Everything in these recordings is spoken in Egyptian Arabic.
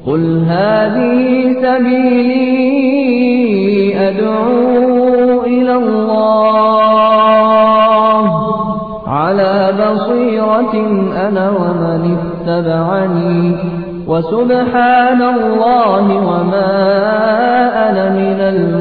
قل هذه سبيلي أدعو إلى الله على بصيرة أنا ومن اتبعني وسبحان الله وما أنا من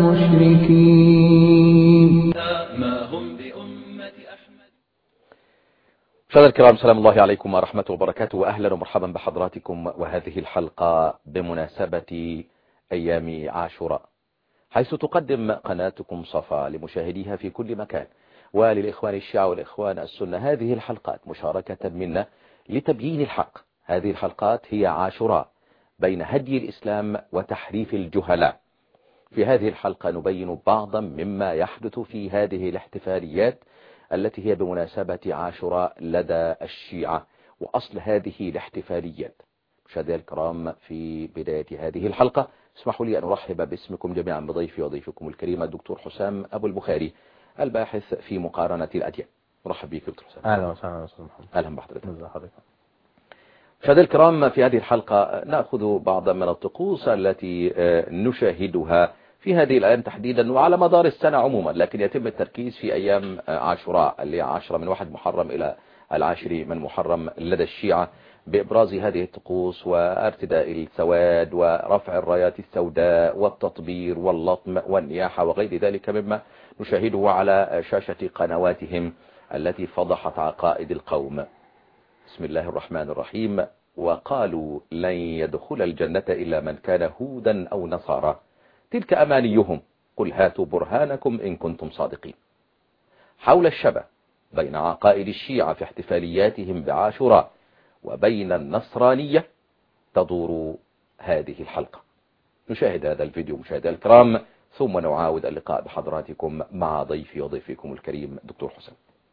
المشركين ما هم بأمة أحمد مشاهدينا الكرام سلام الله عليكم ورحمة وبركاته وأهلا ومرحبا بحضراتكم وهذه الحلقة بمناسبة أيام عاشوراء حيث تقدم قناتكم صفا لمشاهديها في كل مكان وللإخوان الشيعة والإخوان السنة هذه الحلقات مشاركة منا لتبيين الحق هذه الحلقات هي عاشوراء بين هدي الإسلام وتحريف الجهلاء في هذه الحلقة نبين بعضا مما يحدث في هذه الاحتفاليات التي هي بمناسبة عاشوراء لدى الشيعة وأصل هذه الاحتفاليات مشاهدينا الكرام في بداية هذه الحلقة اسمحوا لي أن أرحب باسمكم جميعا بضيفي وضيفكم الكريم الدكتور حسام أبو البخاري الباحث في مقارنة الأديان مرحب بك دكتور حسام اهلا وسهلا استاذ محمد أهلا بحضرتك ازي حضرتك مشاهدينا الكرام في هذه الحلقة نأخذ بعضا من الطقوس التي نشاهدها في هذه الأيام تحديدا وعلى مدار السنة عموما لكن يتم التركيز في أيام عاشوراء اللي هي عشرة من واحد محرم إلى العاشر من محرم لدى الشيعة بإبراز هذه الطقوس وارتداء السواد ورفع الرايات السوداء والتطبير واللطم والنياحة وغير ذلك مما نشاهده على شاشة قنواتهم التي فضحت عقائد القوم بسم الله الرحمن الرحيم وقالوا لن يدخل الجنة إلا من كان هودا أو نصارى تلك أمانيهم قل هاتوا برهانكم إن كنتم صادقين حول الشبه بين عقائد الشيعة في احتفالياتهم بعاشوراء وبين النصرانية تدور هذه الحلقة نشاهد هذا الفيديو مشاهدة الكرام ثم نعاود اللقاء بحضراتكم مع ضيفي وضيفكم الكريم دكتور حسن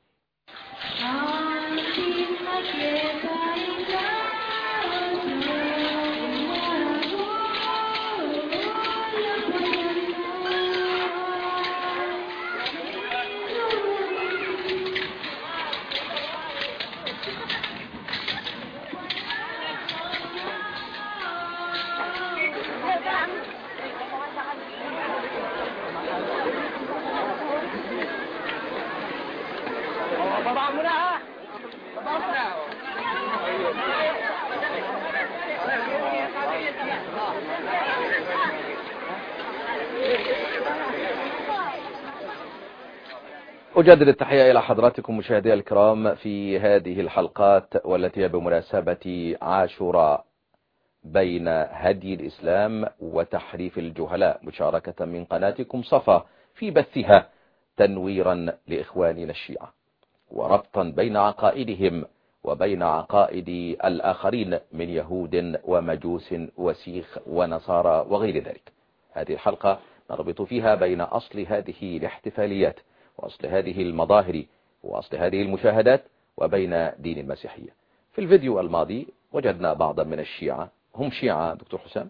أجدد التحية إلى حضراتكم مشاهدي الكرام في هذه الحلقات والتي هي بمناسبة عاشوراء بين هدي الإسلام وتحريف الجهلاء مشاركة من قناتكم صفا في بثها تنويرا لإخواننا الشيعة وربطا بين عقائدهم وبين عقائد الآخرين من يهود ومجوس وسيخ ونصارى وغير ذلك هذه الحلقة نربط فيها بين أصل هذه الاحتفاليات وأصل هذه المظاهر وأصل هذه المشاهدات وبين دين المسيحية في الفيديو الماضي وجدنا بعضا من الشيعة هم شيعة دكتور حسام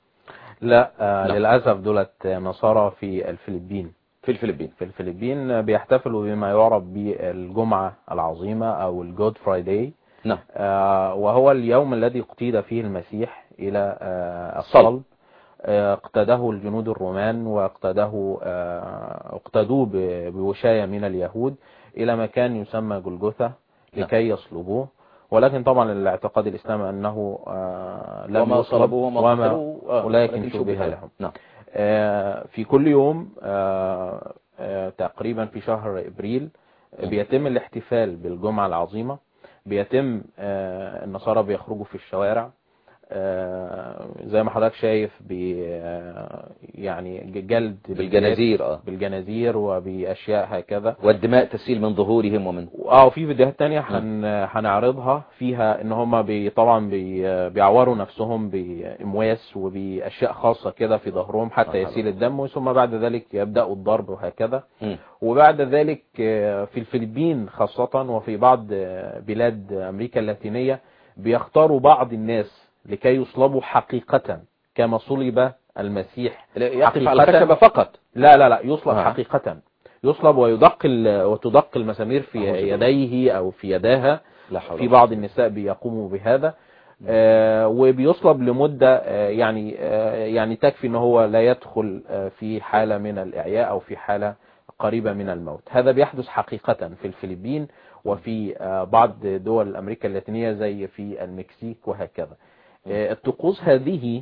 لا آه لا. للأسف دولت نصارى في الفلبين في الفلبين في الفلبين بيحتفلوا بما يعرف بالجمعة العظيمة أو الجود فرايداي نعم آه وهو اليوم الذي اقتيد فيه المسيح إلى آه الصلب. الصلب آه، اقتده الجنود الرومان واقتده آه، اقتدوه ب- بوشاية من اليهود إلى مكان يسمى جلجثة لكي يصلبوه ولكن طبعا الاعتقاد الإسلامي أنه آه، لم وما يصلب صلبوا وما وما قتلوا آه، ولكن شبه لهم نعم آه، في كل يوم آه، آه، تقريبا في شهر ابريل م. بيتم الاحتفال بالجمعة العظيمة بيتم آه، النصارى بيخرجوا في الشوارع آه، زي ما حضرتك شايف بي آه، يعني جلد بالجنازير اه بالجنازير وبأشياء هكذا والدماء تسيل من ظهورهم ومن اه في فيديوهات تانية هن هنعرضها فيها ان هم بي طبعا بي بيعوروا نفسهم بامواس وباشياء خاصة كده في ظهرهم حتى مرحبا. يسيل الدم ثم بعد ذلك يبدأوا الضرب وهكذا مم. وبعد ذلك آه، في الفلبين خاصة وفي بعض آه، بلاد أمريكا اللاتينية بيختاروا بعض الناس لكي يصلبوا حقيقة كما صلب المسيح يقف على حقيقة. الخشبة فقط لا لا لا يصلب آه. حقيقة يصلب ويدق ال- وتدق المسامير في أعوذ بالله. يديه أو في يداها لا حول في ولا بعض النساء بيقوموا بهذا آه، وبيصلب لمدة آه، يعني آه، يعني تكفي ان هو لا يدخل آه، في حالة من الاعياء او في حالة قريبة من الموت هذا بيحدث حقيقة في الفلبين وفي آه، بعض دول امريكا اللاتينية زي في المكسيك وهكذا آه، الطقوس هذه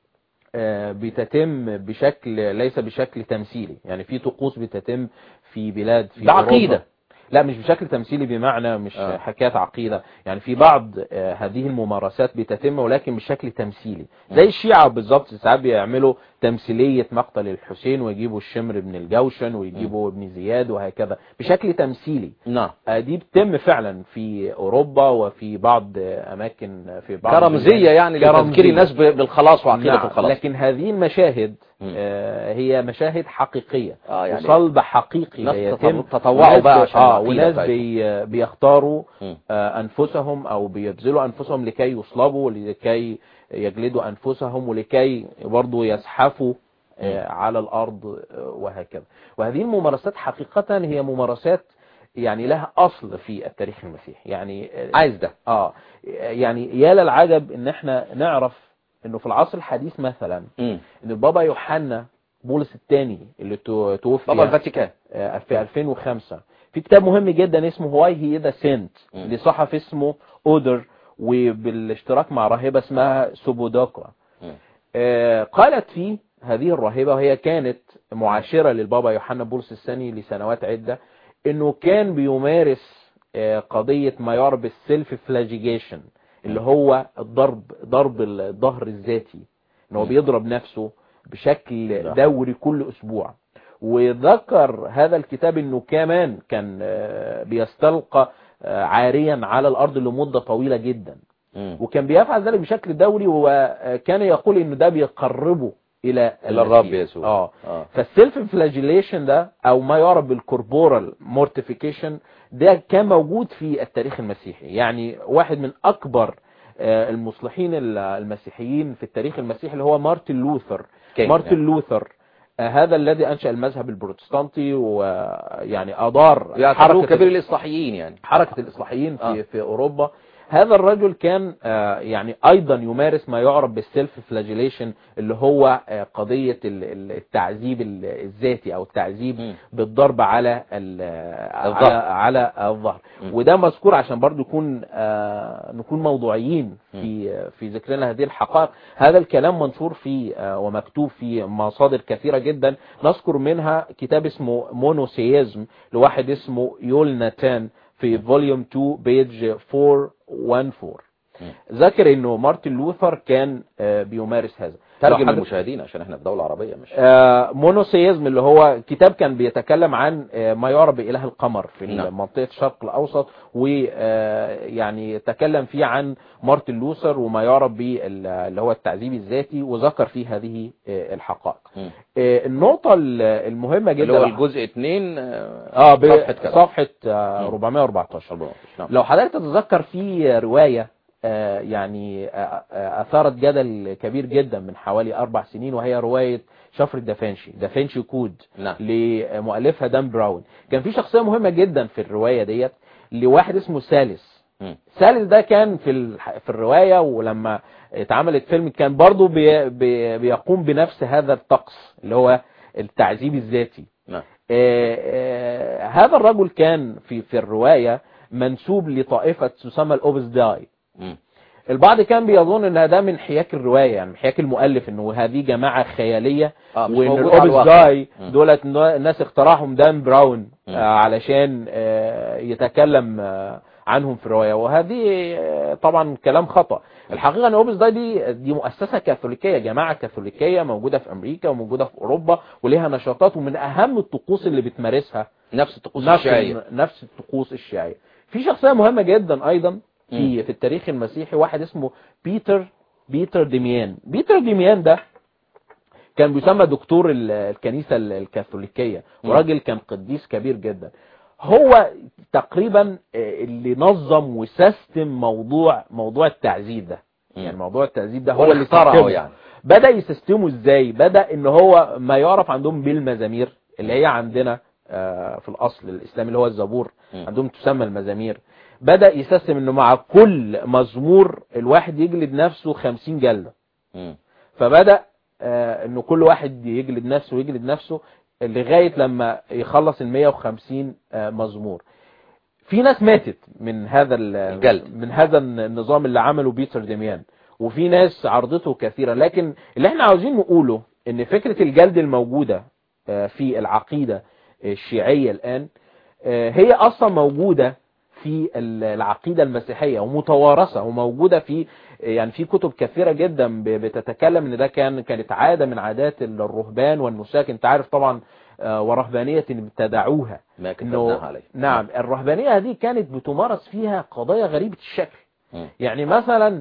آه، بتتم بشكل ليس بشكل تمثيلي يعني في طقوس بتتم في بلاد في ده أوروبا. عقيدة. لا مش بشكل تمثيلي بمعنى مش آه. آه. حكاية عقيدة يعني في بعض آه، هذه الممارسات بتتم ولكن بشكل تمثيلي زي الشيعة بالظبط ساعات بيعملوا تمثيلية مقتل الحسين ويجيبوا الشمر بن الجوشن ويجيبوا ابن زياد وهكذا بشكل تمثيلي نعم آه، دي بتتم فعلا في اوروبا وفي بعض آه، اماكن في بعض كرمزية البلاد. يعني لتذكير كرمزية. الناس ب- بالخلاص وعقيدة نعم، الخلاص لكن هذه المشاهد مم. آه، هي مشاهد حقيقية آه، يعني وصلب حقيقي ناس يتم تتطوعوا بقى وناس بي- عشان اه العقيدة وناس بتاعتهم. بي بيختاروا مم. آه، انفسهم او بيبذلوا انفسهم لكي يصلبوا ولكي يجلدوا انفسهم ولكي برضو يزحفوا آه، على الارض آه، وهكذا وهذه الممارسات حقيقة هي ممارسات يعني لها اصل في التاريخ المسيحي يعني آه، عايز ده اه يعني يا للعجب ان احنا نعرف انه في العصر الحديث مثلا مم. ان البابا يوحنا بولس الثاني اللي تو- توفي بابا الفاتيكان آه، في 2005 في كتاب مهم جدا اسمه واي هي ذا سينت مم. لصحف اسمه اودر وبالاشتراك مع راهبه اسمها سوبوداكوا مم. آه، قالت فيه هذه الراهبه وهي كانت معاشره للبابا يوحنا بولس الثاني لسنوات عده انه كان بيمارس آه، قضيه ما يعرف بالسيلف فلاجيجيشن اللي هو الضرب ضرب الظهر الذاتي ان هو مم. بيضرب نفسه بشكل لا. دوري كل اسبوع وذكر هذا الكتاب انه كمان كان آه، بيستلقى آه، عاريا على الارض لمده طويله جدا مم. وكان بيفعل ذلك بشكل دوري وكان يقول انه ده بيقربه الى إلى الرب المسيح. يسوع. اه آه. فالسيلف فلاجيليشن ده او ما يعرف بالكوربورال مورتيفيكيشن ده كان موجود في التاريخ المسيحي يعني واحد من اكبر آه، المصلحين ال- المسيحيين في التاريخ المسيحي اللي هو مارتن لوثر كينج، مارتن لوثر آه، هذا الذي انشا المذهب البروتستانتي ويعني ادار يعتبروه حركه كبير الاصلاحيين يعني حركة الإصلاحيين في آه. في أوروبا هذا الرجل كان آه، يعني أيضا يمارس ما يعرف بالسيلف فلاجيليشن اللي هو آه، قضية ال- ال- التعذيب ال- الذاتي أو التعذيب مم. بالضرب على ال- الظهر. على على الظهر مم. وده مذكور عشان برضو يكون آه، نكون موضوعيين في في ذكرنا هذه الحقائق هذا الكلام منشور في آه، ومكتوب في مصادر كثيرة جدا نذكر منها كتاب اسمه مونوسيزم لواحد اسمه يول ناتان في فوليوم 2 بيج 414 مم. ذكر انه مارتن لوثر كان آه، بيمارس هذا لو ترجم حضرتك- للمشاهدين عشان احنا في دولة عربية مش آه، مونوسيزم اللي هو كتاب كان بيتكلم عن آه، ما يعرف بإله القمر في نعم. منطقة الشرق الأوسط ويعني تكلم فيه عن مارتن لوثر وما يعرف بال- اللي هو التعذيب الذاتي وذكر فيه هذه آه، الحقائق مم. آه، النقطة ال- المهمة جدا اللي هو الجزء اتنين اه ب- صفحة كذا. صفحة آه، مم. 414 نعم. لو حضرتك تتذكر في رواية آه، يعني آه، آه، أثارت جدل كبير جدا من حوالي أربع سنين وهي رواية شفرة دافنشي دافنشي كود نعم. لمؤلفها دان براون كان في شخصية مهمة جدا في الرواية ديت لواحد اسمه سالس مم. سالس ده كان في الح- في الرواية ولما اتعملت فيلم كان برضو بي بي بيقوم بنفس هذا الطقس اللي هو التعذيب الذاتي نعم آه، آه، هذا الرجل كان في في الرواية منسوب لطائفة تسمى الأوبس داي مم. البعض كان بيظن ان ده من حياك الرواية يعني من حياك المؤلف انه هذه جماعة خيالية آه، مش وان موجود على الأوبس الواقع. داي مم. دولت الناس اخترعهم دان براون مم. آه، علشان آه، يتكلم آه، عنهم في الرواية وهذه آه، طبعا كلام خطأ الحقيقة ان اوبس داي دي دي مؤسسة كاثوليكية جماعة كاثوليكية موجودة في امريكا وموجودة في اوروبا وليها نشاطات ومن اهم الطقوس اللي بتمارسها نفس الطقوس نفس الشيعية نفس الطقوس الشيعية في شخصية مهمة جدا ايضا مم. في في التاريخ المسيحي واحد اسمه بيتر بيتر ديميان بيتر ديميان ده كان بيسمى دكتور ال- الكنيسة ال- الكاثوليكية مم. وراجل كان قديس كبير جدا هو تقريبا آه، اللي نظم وسيستم موضوع موضوع التعذيب ده مم. يعني موضوع التعذيب ده هو هو اللي اللي اخترعه سيستمه. يعني. بدأ يسيستمه ازاي بدأ ان هو ما يعرف عندهم بالمزامير اللي هي عندنا آه، في الاصل الاسلامي اللي هو الزبور مم. عندهم تسمى المزامير بدأ يسيستم انه مع كل مزمور الواحد يجلد نفسه 50 جلدة مم. فبدأ آه، انه كل واحد يجلد نفسه ويجلد نفسه لغاية لما يخلص ال 150 آه، مزمور في ناس ماتت من هذا ال- الجلد. من هذا النظام اللي عمله بيتر ديميان وفي ناس عرضته كثيرا لكن اللي احنا عاوزين نقوله ان فكرة الجلد الموجودة آه، في العقيدة الشيعية الآن آه، هي أصلا موجودة في ال- العقيدة المسيحية ومتوارثة وموجودة في يعني في كتب كثيرة جدا ب- بتتكلم ان ده كان كانت عادة من عادات الرهبان والنساك انت عارف طبعا آه، ورهبانية ابتدعوها ما انه كتبناها عليه نعم الرهبانية دي كانت بتمارس فيها قضايا غريبة الشكل مم. يعني مثلا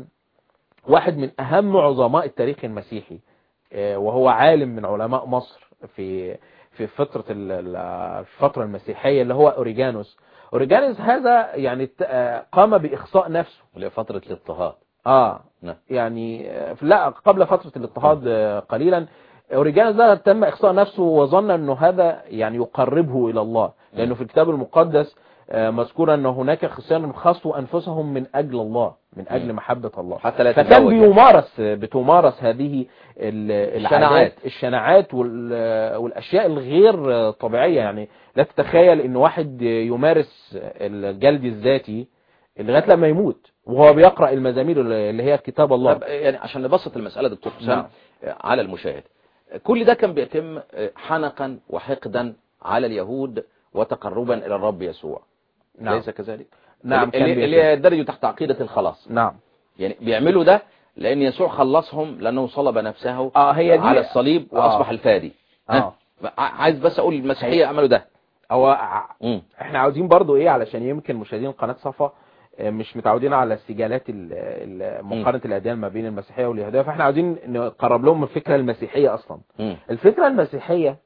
واحد من اهم عظماء التاريخ المسيحي آه، وهو عالم من علماء مصر في في فترة ال- ال- الفترة المسيحية اللي هو اوريجانوس اوريجانوس هذا يعني ت- آه، قام باخصاء نفسه اللي هي فترة الاضطهاد اه نعم. يعني آه، لا قبل فترة الاضطهاد آه، قليلا اوريجانوس ده تم اخصاء نفسه وظن انه هذا يعني يقربه الى الله لانه في الكتاب المقدس آه، مذكور ان هناك خصيان خصوا انفسهم من اجل الله من اجل مم. محبة الله حتى لا فكان يتزوج يعني. بيمارس بتمارس هذه ال- الشناعات. العادات الشناعات وال- والاشياء الغير طبيعيه يعني لا تتخيل ان واحد يمارس الجلد الذاتي لغايه لما يموت وهو بيقرا المزامير اللي هي كتاب الله طب يعني عشان نبسط المسألة دكتور حسام نعم. على المشاهد كل ده كان بيتم حنقا وحقدا على اليهود وتقربا إلى الرب يسوع نعم. ليس كذلك نعم كان اللي, بيتم. اللي يندرجوا تحت عقيدة الخلاص نعم يعني بيعملوا ده لأن يسوع خلصهم لأنه صلب نفسه اه هي دي على الصليب آه. وأصبح الفادي ها؟ اه ع- عايز بس أقول المسيحية عملوا ده هو ع- مم. احنا عاوزين برضو ايه علشان يمكن مشاهدين قناة صفا آه، مش متعودين على السجالات ال- ال- مقارنة الأديان ما بين المسيحية واليهودية فاحنا عاوزين نقرب لهم الفكرة المسيحية أصلا مم. الفكرة المسيحية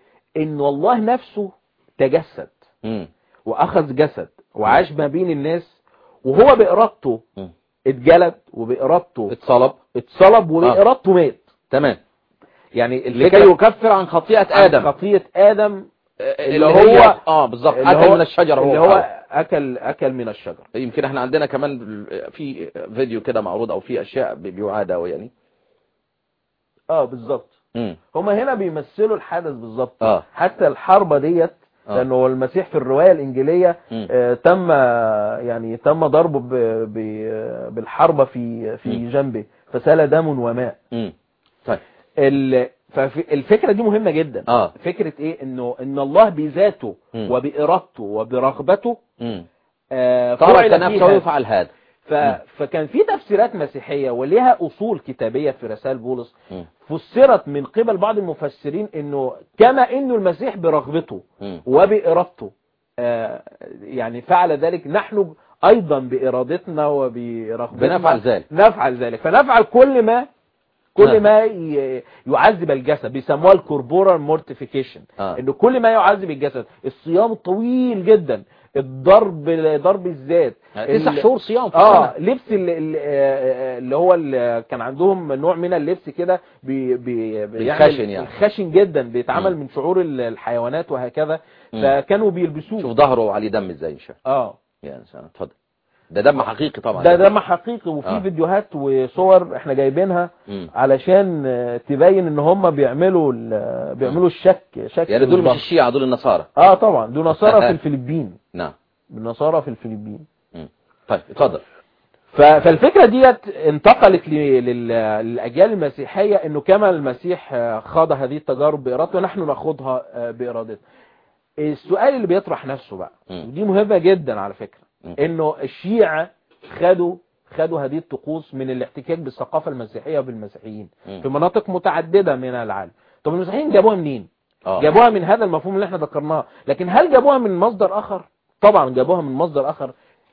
ان الله نفسه تجسد مم. واخذ جسد وعاش ما بين الناس وهو بإرادته مم. اتجلد وبإرادته اتصلب اتصلب وبإرادته مات تمام يعني لكي الفكرة يكفر عن خطيئة عن آدم خطية آدم اللي اللي هو هو- اه بالظبط اللي اكل هو- من الشجره اللي هو هو وحواء. اكل اكل من الشجر يمكن احنا عندنا كمان في فيديو كده معروض او في اشياء بيعاد او يعني اه بالظبط امم هما هنا بيمثلوا الحدث بالظبط اه حتى الحربة ديت آه. لانه المسيح في الرواية الانجيلية مم. آه، تم يعني تم ضربه ب- ب- بالحربة في في مم. جنبه فسال دم وماء امم طيب ال- ففي- الفكرة دي مهمة جدا اه فكرة ايه انه ان الله بذاته مم. وبإرادته وبرغبته امم آه، ترك فعل نفسه فيها يفعل هذا ف... مم. فكان في تفسيرات مسيحية وليها أصول كتابية في رسائل بولس مم. فسرت من قبل بعض المفسرين انه كما انه المسيح برغبته مم. وبإرادته آه، يعني فعل ذلك نحن ايضا بإرادتنا وبرغبتنا بنفعل ذلك. نفعل ذلك فنفعل كل ما كل نعم. ما ي- يعذب الجسد بيسموها الكوربورال مورتيفيكيشن آه. انه كل ما يعذب الجسد الصيام الطويل جدا الضرب ضرب الذات تسع ال- شهور صيام في اه السنة. لبس ال- ال- آه، اللي هو ال- كان عندهم نوع من اللبس كده بي بي بيعمل- الخشن يعني. خشن جدا بيتعمل مم. من شعور ال- الحيوانات وهكذا مم. فكانوا بيلبسوه شوف ظهره وعليه دم ازاي ان شاء اه يا انسان اتفضل ده دم حقيقي طبعا ده دم حقيقي وفي آه. فيديوهات وصور احنا جايبينها مم. علشان آه، تبين ان هم بيعملوا ال- بيعملوا الشك شك يعني دول مش الظهر. الشيعة دول النصارى اه طبعا دول نصارى في الفلبين نعم النصارى في الفلبين مم. طيب اتفضل ف- فالفكرة ديت انتقلت ل- لل- للأجيال المسيحية انه كما المسيح آه، خاض هذه التجارب بإرادته نحن ناخدها آه، بإرادتنا السؤال اللي بيطرح نفسه بقى مم. ودي مهمة جدا على فكرة مم. انه الشيعة خدوا خدوا هذه الطقوس من الاحتكاك بالثقافة المسيحية وبالمسيحيين مم. في مناطق متعددة من العالم طب المسيحيين جابوها منين اه جابوها من هذا المفهوم اللي احنا ذكرناه لكن هل جابوها من مصدر اخر طبعا جابوها من مصدر اخر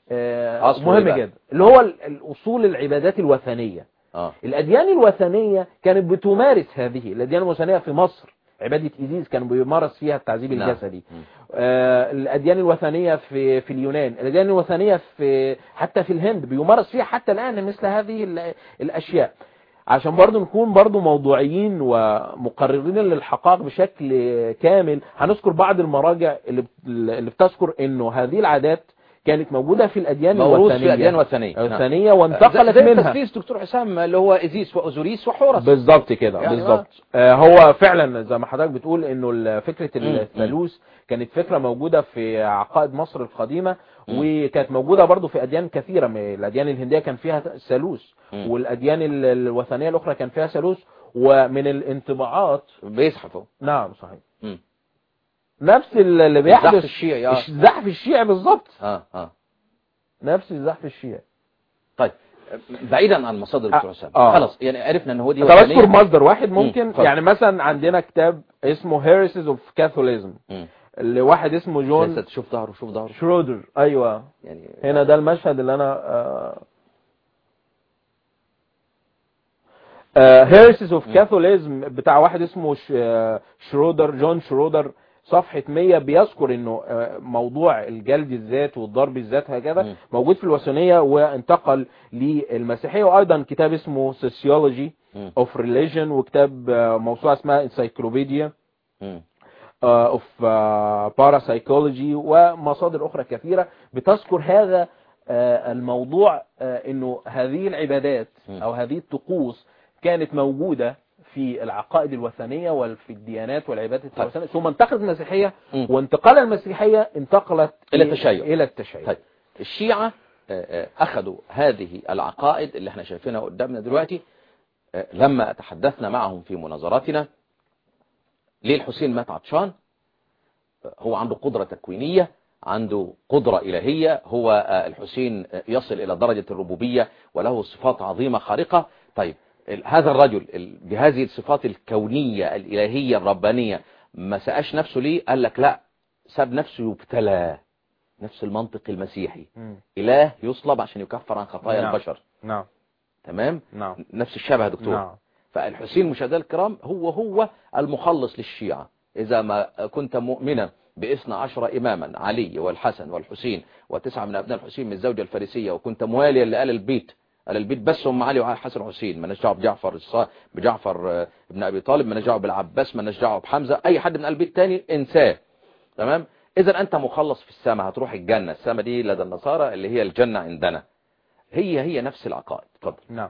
آه، أصله مهم إيه بقى؟ جدا اللي هو ال- الاصول العبادات الوثنية اه الاديان الوثنية كانت بتمارس هذه الاديان الوثنية في مصر عبادة إيزيس كان بيمارس فيها التعذيب نعم. الجسدي مم. آه، الأديان الوثنية في في اليونان الأديان الوثنية في حتى في الهند بيمارس فيها حتى الآن مثل هذه ال- الأشياء عشان برضو نكون برضو موضوعيين ومقررين للحقائق بشكل كامل هنذكر بعض المراجع اللي اللي بتذكر انه هذه العادات كانت موجودة في الأديان موروث الوثنية في أديان وثنية نعم. الوثنية وانتقلت زي منها تسليس دكتور حسام اللي هو إزيس وأوزوريس وحورس بالظبط كده يعني بالظبط آه هو فعلا زي ما حضرتك بتقول انه ال- فكره مم. الثالوث كانت فكره موجوده في عقائد مصر القديمه وكانت موجوده برضو في اديان كثيره من الاديان الهنديه كان فيها ثالوث مم. والاديان ال- الوثنيه الاخرى كان فيها ثالوث ومن الانطباعات بيزحفوا نعم صحيح مم. نفس ال- اللي بيحدث الزحف الشيعي، آه. الزحف الشيعي بالظبط اه اه نفس الزحف الشيعي طيب بعيدا عن مصادر دكتور آه، حسام آه. خلاص يعني عرفنا ان هو دي طب اذكر وثنية. مصدر واحد ممكن اتفضل. يعني مثلا عندنا كتاب اسمه Heresies of Catholicism مم. لواحد اسمه جون لسه شوف ظهره شوف ظهره شرودر ايوه يعني هنا ده المشهد اللي انا آه هيرسيس اوف كاثوليزم بتاع واحد اسمه ش- آه، شرودر جون شرودر صفحة 100 بيذكر انه آه، موضوع الجلد الذات والضرب الذات هكذا مم. موجود في الوثنية وانتقل للمسيحية وايضا كتاب اسمه Sociology مم. of Religion وكتاب آه، موسوعة اسمها Encyclopedia مم. اوف باراسايكولوجي ومصادر اخرى كثيره بتذكر هذا آه، الموضوع آه، انه هذه العبادات م. او هذه الطقوس كانت موجوده في العقائد الوثنيه وفي الديانات والعبادات طيب. الوثنيه ثم انتقلت المسيحيه م. وانتقال المسيحيه انتقلت إلى التشيع. الى التشيع طيب الشيعة آه، آه، أخذوا هذه العقائد اللي احنا شايفينها قدامنا دلوقتي آه، لما تحدثنا معهم في مناظراتنا ليه الحسين مات عطشان آه، هو عنده قدرة تكوينية عنده قدرة إلهية هو آه، الحسين آه، يصل إلى درجة الربوبية وله صفات عظيمة خارقة طيب ال- هذا الرجل ال- بهذه الصفات الكونية الإلهية الربانية ما سقاش نفسه ليه قال لك لا ساب نفسه يبتلى نفس المنطق المسيحي مم. إله يصلب عشان يكفر عن خطايا نعم. البشر نعم تمام نعم نفس الشبه يا دكتور نعم فالحسين مشاهدينا الكرام هو هو المخلص للشيعة إذا ما كنت مؤمنا باثنى عشر إماما علي والحسن والحسين وتسعة من أبناء الحسين من الزوجة الفارسية وكنت مواليا لآل البيت آل البيت بس هم علي وحسن وحسين ما دعوه بجعفر الصا- بجعفر آه، ابن أبي طالب ما دعوه بالعباس ما دعوه بحمزة أي حد من آل البيت تاني انساه تمام إذا أنت مخلص في السماء هتروح الجنة السماء دي لدى النصارى اللي هي الجنة عندنا هي هي نفس العقائد اتفضل نعم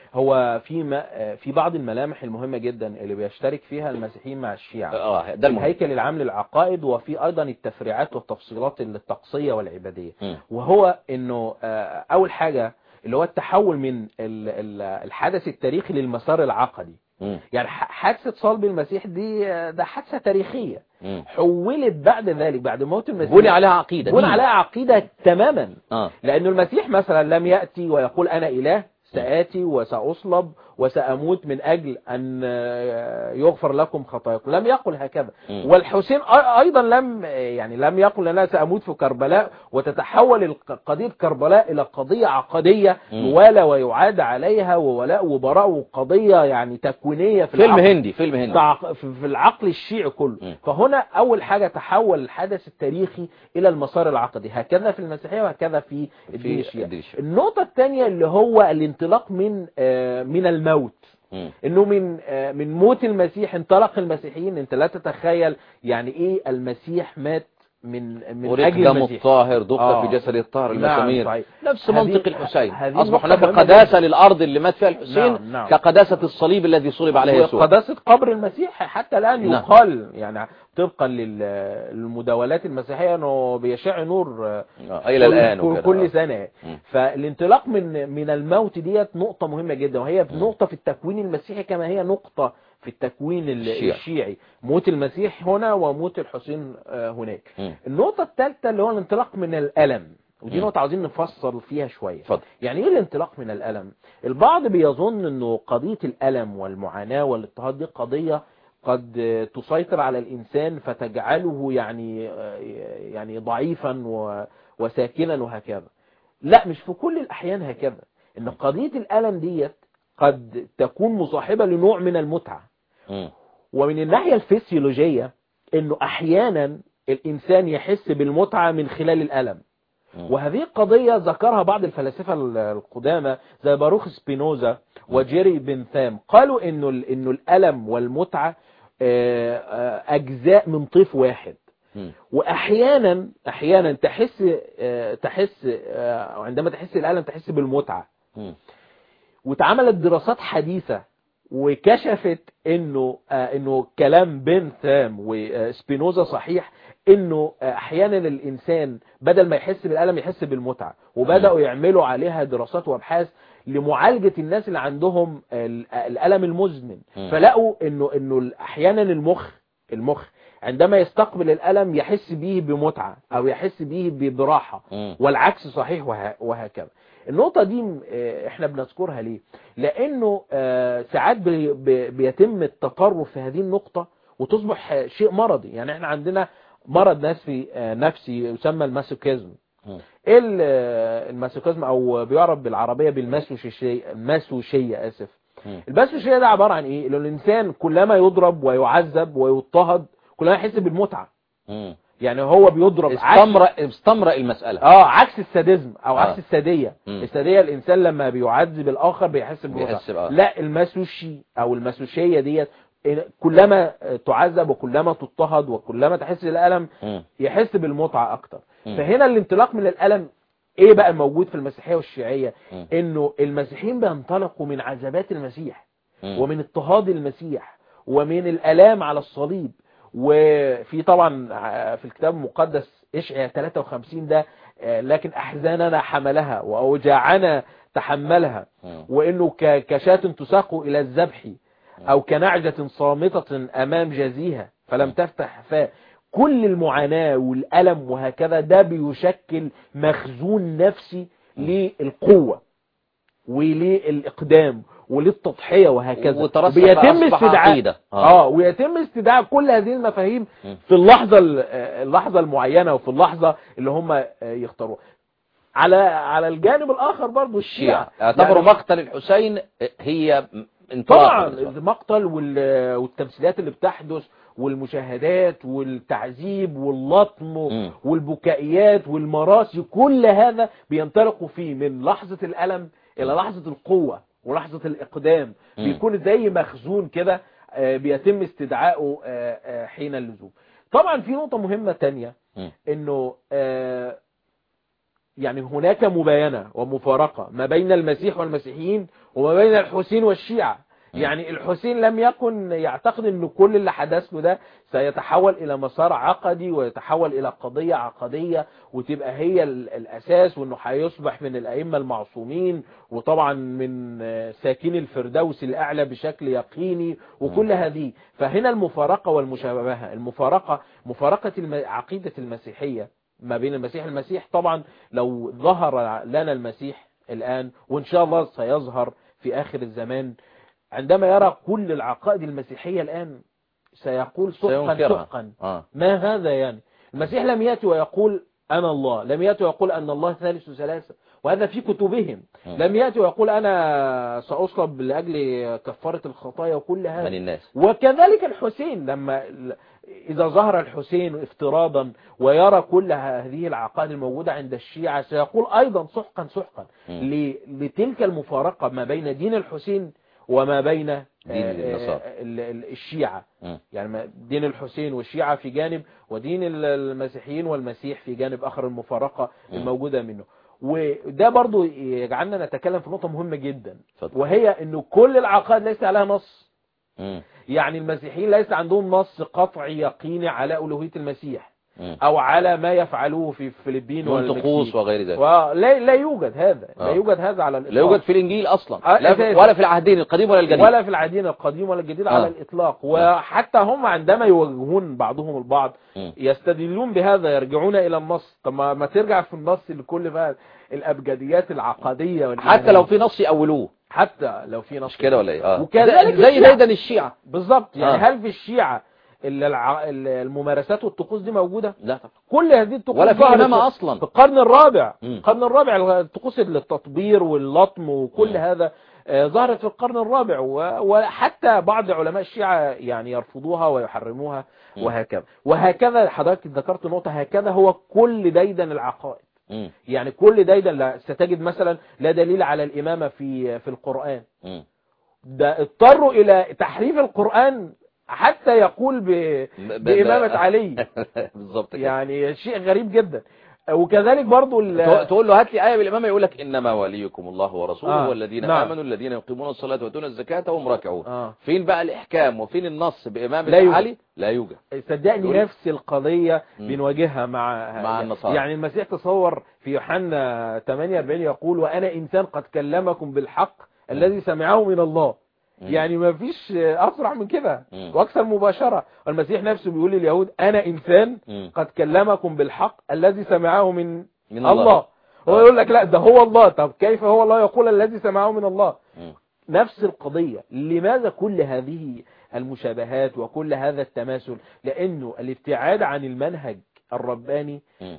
هو في ما في بعض الملامح المهمة جدا اللي بيشترك فيها المسيحيين مع الشيعة اه ده المهم الهيكل العام للعقائد وفي ايضا التفريعات والتفصيلات الطقسية والعبادية مم. وهو انه آه، اول حاجة اللي هو التحول من ال- ال- الحدث التاريخي للمسار العقدي مم. يعني ح- حادثة صلب المسيح دي آه، ده حادثة تاريخية مم. حولت بعد ذلك بعد موت المسيح بني عليها عقيدة بني دين. عليها عقيدة تماما اه لأن المسيح مثلا لم يأتي ويقول أنا إله سآتي وسأصلب وسأموت من أجل أن آه، يغفر لكم خطاياكم لم يقل هكذا مم. والحسين أ- أيضا لم يعني لم يقل أنا سأموت في كربلاء وتتحول الق- قضية كربلاء إلى قضية عقدية مم. يوالى ويعاد عليها وولاء وبراء وقضية يعني تكوينية في فيلم العقل. هندي فيلم هندي تعق- في في العقل الشيعي كله مم. فهنا أول حاجة تحول الحدث التاريخي إلى المسار العقدي هكذا في المسيحية وهكذا في الدين الشيعي الدين الشيعي. النقطة الثانية اللي هو الانطلاق من آه، من الموت مم. انه من آه، من موت المسيح انطلق المسيحيين انت لا تتخيل يعني ايه المسيح مات من من وريق اجل دمه المسيح الطاهر دق آه. في جسد الطاهر نعم، المسامير صحيح. نفس هذه- منطق الحسين هذه أصبح نقطة هناك مهمة قداسة للأرض اللي مات فيها الحسين نعم، نعم. كقداسة الصليب الذي صلب عليه يسوع وقداسة قبر المسيح حتى الآن نعم. يقال يعني طبقا لل- للمداولات المسيحية انه بيشع نور آه، آه، إلى كل- الآن كل, وكده. كل آه. سنة مم. فالانطلاق من من الموت ديت نقطة مهمة جدا وهي نقطة في التكوين المسيحي كما هي نقطة في التكوين ال- الشيعي. الشيعي موت المسيح هنا وموت الحسين آه، هناك مم. النقطة الثالثة اللي هو الانطلاق من الألم ودي مم. نقطة عاوزين نفصل فيها شوية اتفضل يعني ايه الانطلاق من الألم البعض بيظن انه قضية الألم والمعاناة والاضطهاد دي قضية قد تسيطر على الإنسان فتجعله يعني يعني ضعيفا و- وساكنا وهكذا لا مش في كل الأحيان هكذا ان قضية الألم ديت قد تكون مصاحبة لنوع من المتعة مم. ومن الناحية الفسيولوجية انه احيانا الانسان يحس بالمتعة من خلال الالم مم. وهذه قضية ذكرها بعض الفلاسفة ال- القدامى زي باروخ سبينوزا وجيري بنثام قالوا انه ال- انه الالم والمتعة آه، آه، اجزاء من طيف واحد مم. واحيانا احيانا تحس آه، تحس آه، عندما تحس الالم تحس بالمتعه مم. واتعملت دراسات حديثة وكشفت انه آه انه كلام بن ثام وسبينوزا صحيح انه آه احيانا الانسان بدل ما يحس بالالم يحس بالمتعة وبداوا يعملوا عليها دراسات وابحاث لمعالجة الناس اللي عندهم ال- الالم المزمن مم. فلقوا انه انه احيانا المخ المخ عندما يستقبل الالم يحس به بمتعة او يحس به ب- براحة مم. والعكس صحيح وه- وهكذا النقطة دي آه، احنا بنذكرها ليه لانه آه، ساعات بي- بي- بيتم التطرف في هذه النقطة وتصبح آه، شيء مرضي يعني احنا عندنا مرض نفسي آه، نفسي يسمى الماسوكيزم مم. ايه ال- آه، الماسوكيزم او بيعرف بالعربية بالماسوشية الماسوشية اسف مم. الماسوشية ده عبارة عن ايه لو الانسان كلما يضرب ويعذب ويضطهد كلما يحس بالمتعة مم. يعني هو بيضرب عكس استمرأ استمرأ المسألة اه عكس الساديزم او آه. عكس الساديه مم. الساديه الانسان لما بيعذب الاخر بيحس بالمتعه بيحس بآه. لا الماسوشي او الماسوشيه ديت كلما تعذب وكلما تضطهد وكلما تحس بالالم مم. يحس بالمتعه اكتر مم. فهنا الانطلاق من الالم ايه بقى الموجود في المسيحيه والشيعيه مم. انه المسيحيين بينطلقوا من عذابات المسيح مم. ومن اضطهاد المسيح ومن الالام على الصليب وفي طبعا في الكتاب المقدس اشعياء 53 ده آه، لكن احزاننا حملها واوجاعنا تحملها مم. وانه ك- كشاة تساق الى الذبح او كنعجة صامتة امام جزيها فلم تفتح فاه كل المعاناة والألم وهكذا ده بيشكل مخزون نفسي للقوة وللإقدام وللتضحية وهكذا وترسخ بيتم فأصبح استدعاء عقيدة. آه. اه ويتم استدعاء كل هذه المفاهيم مم. في اللحظة ال- اللحظة المعينة وفي اللحظة اللي هم يختاروها على على الجانب الآخر برضو الشيعة الشيعة اعتبروا يعني مقتل الحسين هي انطلاق طبعا بالنسبة لهم. المقتل وال- والتمثيليات اللي بتحدث والمشاهدات والتعذيب واللطم مم. والبكائيات والمراسي كل هذا بينطلقوا فيه من لحظة الألم إلى لحظة القوة ولحظة الإقدام مم. بيكون زي مخزون كده آه، بيتم استدعائه آه، آه، حين اللزوم طبعا في نقطة مهمة تانية مم. انه آه، يعني هناك مباينة ومفارقة ما بين المسيح والمسيحيين وما بين الحسين والشيعة مم. يعني الحسين لم يكن يعتقد ان كل اللي حدث له ده سيتحول الى مسار عقدي ويتحول الى قضية عقدية وتبقى هي ال- الاساس وانه هيصبح من الائمة المعصومين وطبعا من آه، ساكني الفردوس الاعلى بشكل يقيني وكل هذه فهنا المفارقة والمشابهة المفارقة مفارقة الم- عقيدة المسيحية ما بين المسيح المسيح طبعا لو ظهر لنا المسيح الآن وإن شاء الله سيظهر في آخر الزمان عندما يرى كل العقائد المسيحية الآن سيقول سحقا سينكرها. سحقا آه. ما هذا يعني المسيح لم يأتي ويقول أنا الله لم يأتي ويقول أن الله ثالث ثلاثة وهذا في كتبهم مم. لم يأتي ويقول أنا سأصلب لأجل كفارة الخطايا وكل هذا من الناس وكذلك الحسين لما إذا ظهر الحسين افتراضا ويرى كل هذه العقائد الموجودة عند الشيعة سيقول أيضا سحقا سحقا مم. ل- لتلك المفارقة ما بين دين الحسين وما بين دين آه، النصارى. آه، ال- ال- الشيعة مم. يعني ما- دين الحسين والشيعة في جانب ودين ال- المسيحيين والمسيح في جانب آخر المفارقة مم. الموجودة منه وده برضو يجعلنا نتكلم في نقطة مهمة جدا اتفضل. وهي انه كل العقائد ليس عليها نص مم. يعني المسيحيين ليس عندهم نص قطعي يقيني على ألوهية المسيح مم. أو على ما يفعلوه في الفلبين من والمكسيك طقوس وغير ذلك ولا لا يوجد هذا لا آه. يوجد هذا على الإطلاق لا يوجد في الانجيل اصلا آه، لا في أساساً. ولا في العهدين القديم ولا الجديد ولا في العهدين القديم ولا الجديد على آه. الإطلاق وحتى هم عندما يوجهون بعضهم البعض مم. يستدلون بهذا يرجعون إلى النص طب ما ما ترجع في النص لكل بقى الأبجديات العقدية والإيمانية. حتى لو في نص يأولوه حتى لو في نص مش كده ولا ايه اه وكذلك زي- زي الشيعة. ديدن الشيعة بالظبط يعني آه. هل في الشيعة ال- الع- ال- الممارسات والطقوس دي موجودة لا طبعا كل هذه الطقوس ولا في ظهرت إمامة في- أصلا. في القرن الرابع مم. القرن الرابع الطقوس التطبير واللطم وكل مم. هذا آه، ظهرت في القرن الرابع و- وحتى بعض علماء الشيعة يعني يرفضوها ويحرموها مم. وهكذا وهكذا حضرتك ذكرت نقطة هكذا هو كل ديدن العقائد مم. يعني كل ديدن لا ستجد مثلا لا دليل على الإمامة في في القرآن مم. ده اضطروا إلى تحريف القرآن حتى يقول ب... ب- ب- بإمامة علي بالظبط كده يعني شيء غريب جدا وكذلك برضو ال... تق- تقول له هات لي آية بالإمامة يقول لك إنما وليكم الله ورسوله آه، والذين نعم. آمنوا الذين يقيمون الصلاة ويؤتون الزكاة وهم راكعون آه. فين بقى الإحكام وفين النص بإمامة لا يوجد. علي لا يوجد صدقني يقول- نفس القضية مم. بنواجهها مع مع النصارى. يعني المسيح تصور في يوحنا 48 يقول وأنا إنسان قد كلمكم بالحق الذي سمعه من الله مم. يعني ما فيش أسرع من كده مم. وأكثر مباشرة المسيح نفسه بيقول لليهود أنا إنسان مم. قد كلمكم بالحق الذي سمعه من, من الله, الله. هو آه. يقول لك لا ده هو الله طب كيف هو الله يقول الذي سمعه من الله مم. نفس القضية لماذا كل هذه المشابهات وكل هذا التماثل لأنه الابتعاد عن المنهج الرباني مم.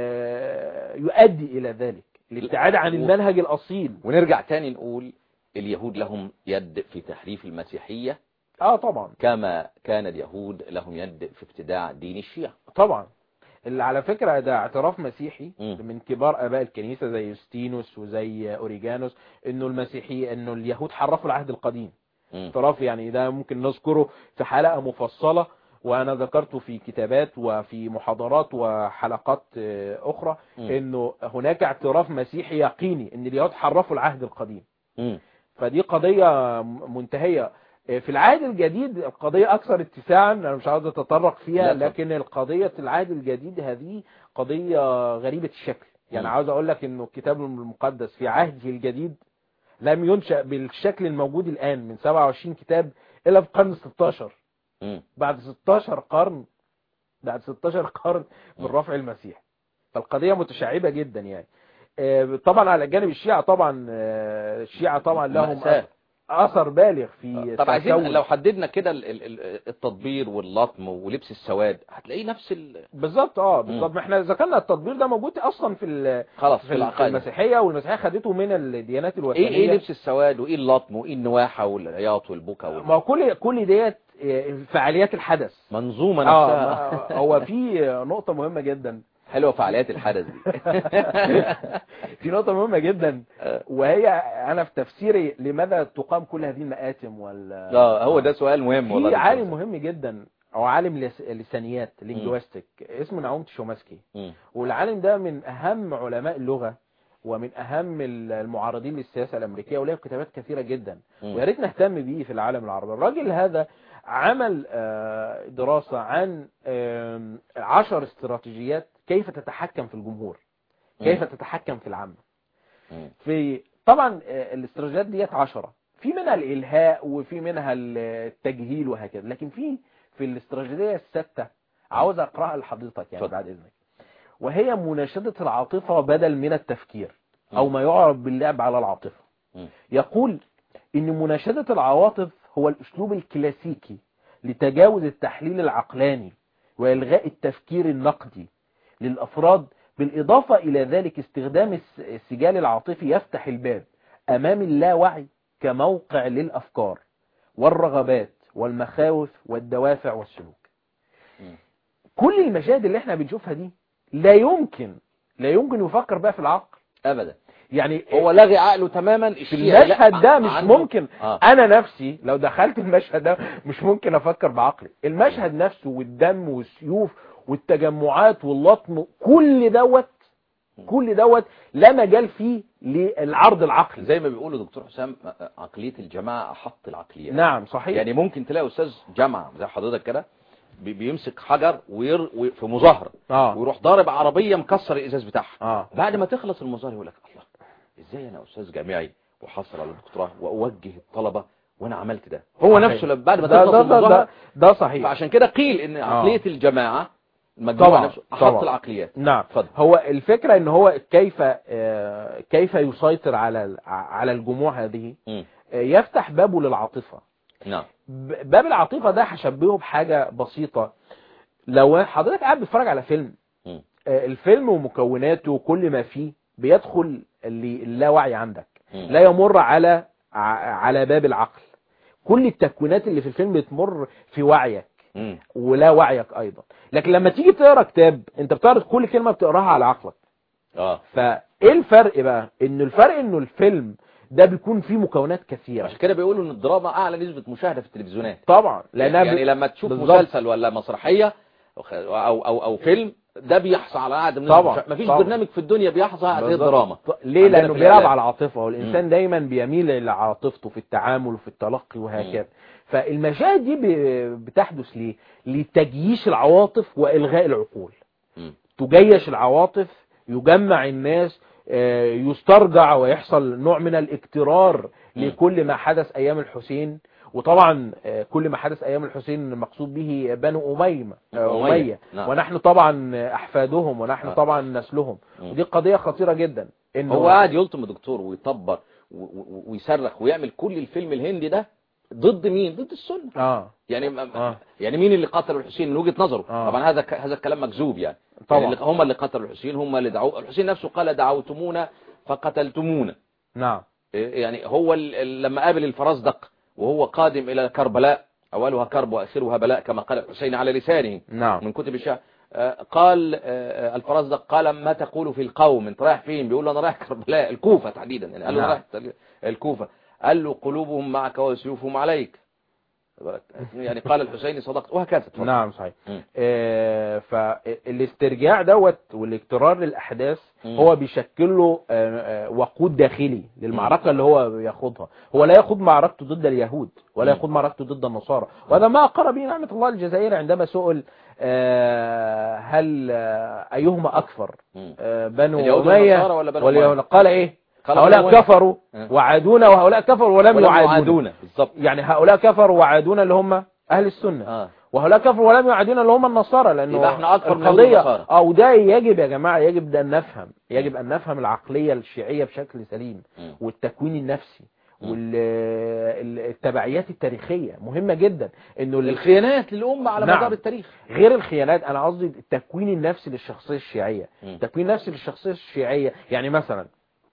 آه، يؤدي إلى ذلك الابتعاد عن و- المنهج الأصيل ونرجع تاني نقول اليهود لهم يد في تحريف المسيحية اه طبعا كما كان اليهود لهم يد في ابتداع دين الشيعة طبعا اللي على فكرة ده اعتراف مسيحي مم. من كبار اباء الكنيسة زي يوستينوس وزي اوريجانوس انه المسيحي انه اليهود حرفوا العهد القديم مم. اعتراف يعني ده ممكن نذكره في حلقة مفصلة وانا ذكرته في كتابات وفي محاضرات وحلقات آه، اخرى مم. انه هناك اعتراف مسيحي يقيني ان اليهود حرفوا العهد القديم مم. فدي قضية م- منتهية آه، في العهد الجديد القضية أكثر اتساعا أنا مش عاوز أتطرق فيها لا طبعا. لكن القضية العهد الجديد هذه قضية غريبة الشكل يعني مم. عاوز أقول لك إنه الكتاب المقدس في عهده الجديد لم ينشأ بالشكل الموجود الآن من 27 كتاب إلا في القرن 16 مم. بعد 16 قرن بعد 16 قرن من مم. رفع المسيح فالقضية متشعبة جدا يعني آه، طبعا على جانب الشيعة طبعا آه، الشيعة طبعا لهم مأساة. اثر بالغ في طب عايزين تكون- لو حددنا كده ال- ال- ال- التطبير واللطم ولبس السواد هتلاقيه نفس ال... بالظبط اه بالظبط ما احنا ذكرنا التطبير ده موجود اصلا في ال- خلاص في في ال- في العقائد المسيحيه والمسيحيه خدته من الديانات الوثنيه ايه ايه لبس السواد وايه اللطم وايه النواحه والعياط والبكا وال... ما هو كل كل ديت آه، فعاليات الحدث منظومه اه نفسها ما- هو في نقطه مهمه جدا حلوه فعاليات الحدث دي في نقطه مهمه جدا وهي انا في تفسيري لماذا تقام كل هذه المآتم وال اه هو ده سؤال مهم والله في عالم مهم جدا او عالم لس- لسانيات لينجويستيك اسمه نعوم تشومسكي مم. والعالم ده من اهم علماء اللغه ومن اهم المعارضين للسياسه الامريكيه وله كتابات كثيره جدا مم. ويا ريت نهتم بيه في العالم العربي الراجل هذا عمل آه، دراسه عن آم، عشر استراتيجيات كيف تتحكم في الجمهور كيف مم. تتحكم في العامه مم. في طبعا آه، الاستراتيجيات ديت عشرة في منها الالهاء وفي منها التجهيل وهكذا لكن في في الاستراتيجيه السادسه عاوز اقراها لحضرتك يعني اتفضل. بعد اذنك وهي مناشده العاطفه بدل من التفكير او ما يعرف باللعب على العاطفه مم. يقول ان مناشده العواطف هو الاسلوب الكلاسيكي لتجاوز التحليل العقلاني والغاء التفكير النقدي للافراد بالاضافه الى ذلك استخدام الس- السجال العاطفي يفتح الباب امام اللاوعي كموقع للافكار والرغبات والمخاوف والدوافع والسلوك مم. كل المشاهد اللي احنا بنشوفها دي لا يمكن لا يمكن يفكر بقى في العقل ابدا يعني هو لغي عقله تماما في الشيعة لا، المشهد ده مش عنده- ممكن آه. انا نفسي لو دخلت المشهد ده مش ممكن افكر بعقلي المشهد نفسه والدم والسيوف والتجمعات واللطم كل دوت كل دوت لا مجال فيه للعرض العقلي زي ما بيقولوا دكتور حسام عقليه الجماعه احط العقليات نعم صحيح يعني ممكن تلاقي استاذ جامعه زي حضرتك كده بي- بيمسك حجر وير وي- في مظاهره اه ويروح ضارب عربيه مكسر الازاز بتاعها اه بعد ما تخلص المظاهر يقول لك الله ازاي انا استاذ جامعي وحصل على الدكتوراه واوجه الطلبه وانا عملت ده هو صحيح. نفسه لما بعد ما ده تخلص ده ده, المظاهره ده, ده صحيح فعشان كده قيل ان عقليه الجماعه المجموعه طبعا، نفسه احط طبعا. العقليات نعم اتفضل. هو الفكرة ان هو كيف آه، كيف يسيطر على على الجموع هذه مم. آه، يفتح بابه للعاطفة نعم ب- باب العاطفة ده هشبهه بحاجة بسيطة لو حضرتك قاعد بتتفرج على فيلم مم. آه، الفيلم ومكوناته وكل ما فيه بيدخل اللي اللاوعي عندك مم. لا يمر على ع- على باب العقل كل التكوينات اللي في الفيلم بتمر في وعيك مم. ولا وعيك ايضا لكن لما تيجي تقرا كتاب انت بتعرض كل كلمه بتقراها على عقلك اه فايه الفرق بقى ان الفرق انه الفيلم ده بيكون فيه مكونات كثيرة عشان كده بيقولوا ان الدراما اعلى نسبة مشاهدة في التلفزيونات طبعا لانها يعني ب- لما تشوف بالظبط. مسلسل ولا مسرحية او او او فيلم ده بيحصى على قاعد من طبعا، مفيش طبعا. برنامج في الدنيا بيحصى على هذه بالظبط. الدراما ليه عندنا لانه في بيلعب الإعلام. على العاطفه والانسان دايما بيميل الى عاطفته في التعامل وفي التلقي وهكذا فالمشاهد دي ب- بتحدث ليه لتجييش العواطف والغاء العقول مم. تجيش العواطف يجمع الناس آه، يسترجع ويحصل نوع من الاكترار مم. لكل ما حدث ايام الحسين وطبعا آه، كل ما حدث ايام الحسين المقصود به بنو اميه آه، أمية. اميه نعم. ونحن طبعا احفادهم ونحن آه. طبعا نسلهم مم. ودي قضيه خطيره جدا انه هو قاعد يلطم الدكتور ويطبر و- و- ويصرخ ويعمل كل الفيلم الهندي ده ضد مين ضد السنة اه يعني ما- آه. يعني مين اللي قتل الحسين من وجهة نظره آه. طبعا هذا ك- هذا الكلام مكذوب يعني طبعا. يعني اللي- هم اللي قتلوا الحسين هم اللي دعوا الحسين نفسه قال دعوتمونا فقتلتمونا نعم إيه يعني هو ال- ال- لما قابل الفرزدق وهو قادم إلى كربلاء أولها كرب وآخرها بلاء كما قال الحسين على لسانه نعم من كتب الشعر آه، قال آه، الفرزدق قال ما تقول في القوم انت رايح فين بيقول له انا رايح كربلاء الكوفة تحديدا يعني قال له نعم. رايح الكوفة قال له قلوبهم معك وسيوفهم عليك يعني قال الحسين صدقت وهكذا اتفضل. نعم صحيح مم. آه فالاسترجاع دوت والاكترار للاحداث مم. هو بيشكل له آه، آه، وقود داخلي للمعركه اللي هو بياخدها هو لا يخوض معركته ضد اليهود ولا مم. يخوض معركته ضد النصارى وهذا ما اقر به نعمه الله الجزائري عندما سئل آه، هل آه، ايهما اكثر مم. آه، بنو اليهود اميه والنصارى ولا بنو واليهود أمية؟ قال ايه قال هؤلاء بنو أمية. كفروا آه. وعادونا وهؤلاء كفروا ولم, ولم يعادونا يعادونا بالظبط يعني هؤلاء كفروا وعادونا اللي هم اهل السنه اه وهؤلاء كفروا ولم يعادونا اللي هم النصارى لانه يبقى احنا أكثر من القضيه النصارى. اه وده يجب يا جماعه يجب ان نفهم يجب ان نفهم العقليه الشيعيه بشكل سليم مم. والتكوين النفسي مم. والتبعيات التاريخيه مهمه جدا انه ال- الخيانات للأمة على نعم. مدار التاريخ غير الخيانات انا قصدي التكوين النفسي للشخصيه الشيعيه مم. التكوين النفسي للشخصيه الشيعيه يعني مثلا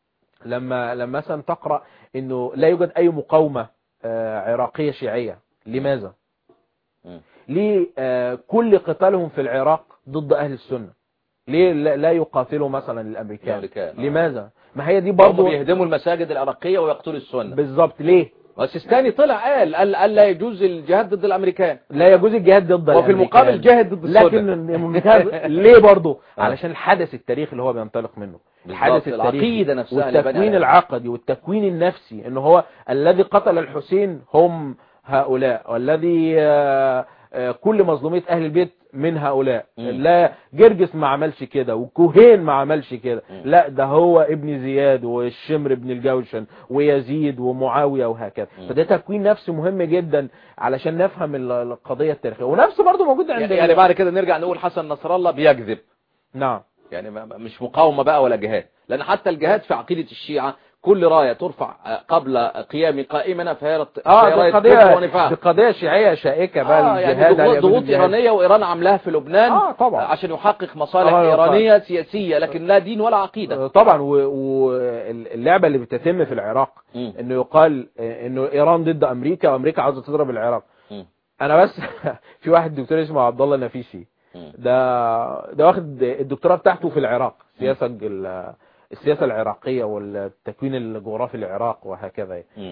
لما لما مثلا تقرا انه لا يوجد اي مقاومه آه، عراقيه شيعيه لماذا مم. ليه آه، كل قتالهم في العراق ضد اهل السنه ليه لا لا يقاتلوا مثلا الامريكان الأمريكان، آه. لماذا ما هي دي برضه برضو بيهدموا المساجد العراقية ويقتلوا السنة بالظبط ليه والسيستاني طلع قال قال, قال لا يجوز الجهاد ضد الأمريكان لا يجوز الجهاد ضد وفي الأمريكان. المقابل جاهد ضد السنة لكن المجاهد ليه برضه آه. علشان الحدث التاريخي اللي هو بينطلق منه بالظبط، الحدث التاريخي العقيدة نفسها اللي بنى والتكوين عليها. العقدي والتكوين النفسي ان هو الذي قتل الحسين هم هؤلاء والذي آه، آه، كل مظلومية اهل البيت من هؤلاء مم. لا جرجس ما عملش كده وكوهين ما عملش كده مم. لا ده هو ابن زياد والشمر ابن الجوشن ويزيد ومعاوية وهكذا مم. فده تكوين نفسي مهم جدا علشان نفهم ال- القضية التاريخية ونفسه برضه موجود عند يعني بعد كده نرجع نقول حسن نصر الله بيكذب نعم يعني ما- ما- مش مقاومة بقى ولا جهاد لأن حتى الجهاد في عقيدة الشيعة كل راية ترفع آه، قبل قيام قائمنا فهي رت- فهي اه راية دي كفر قضية ونفاق دي قضية شيعية شائكة بقى آه يعني الجهاد ضغوط, على ضغوط الجهاد. إيرانية وإيران عاملاها في لبنان آه، طبعا. عشان يحقق مصالح آه، إيرانية سياسية لكن لا دين ولا عقيدة آه، طبعا واللعبة اللي بتتم في العراق مم. انه يقال آه، انه ايران ضد امريكا وامريكا عاوزة تضرب العراق مم. انا بس في واحد دكتور اسمه عبد الله النفيسي مم. ده ده واخد الدكتوراه بتاعته في العراق سياسة ال- السياسة العراقية والتكوين الجغرافي للعراق وهكذا يعني. مم.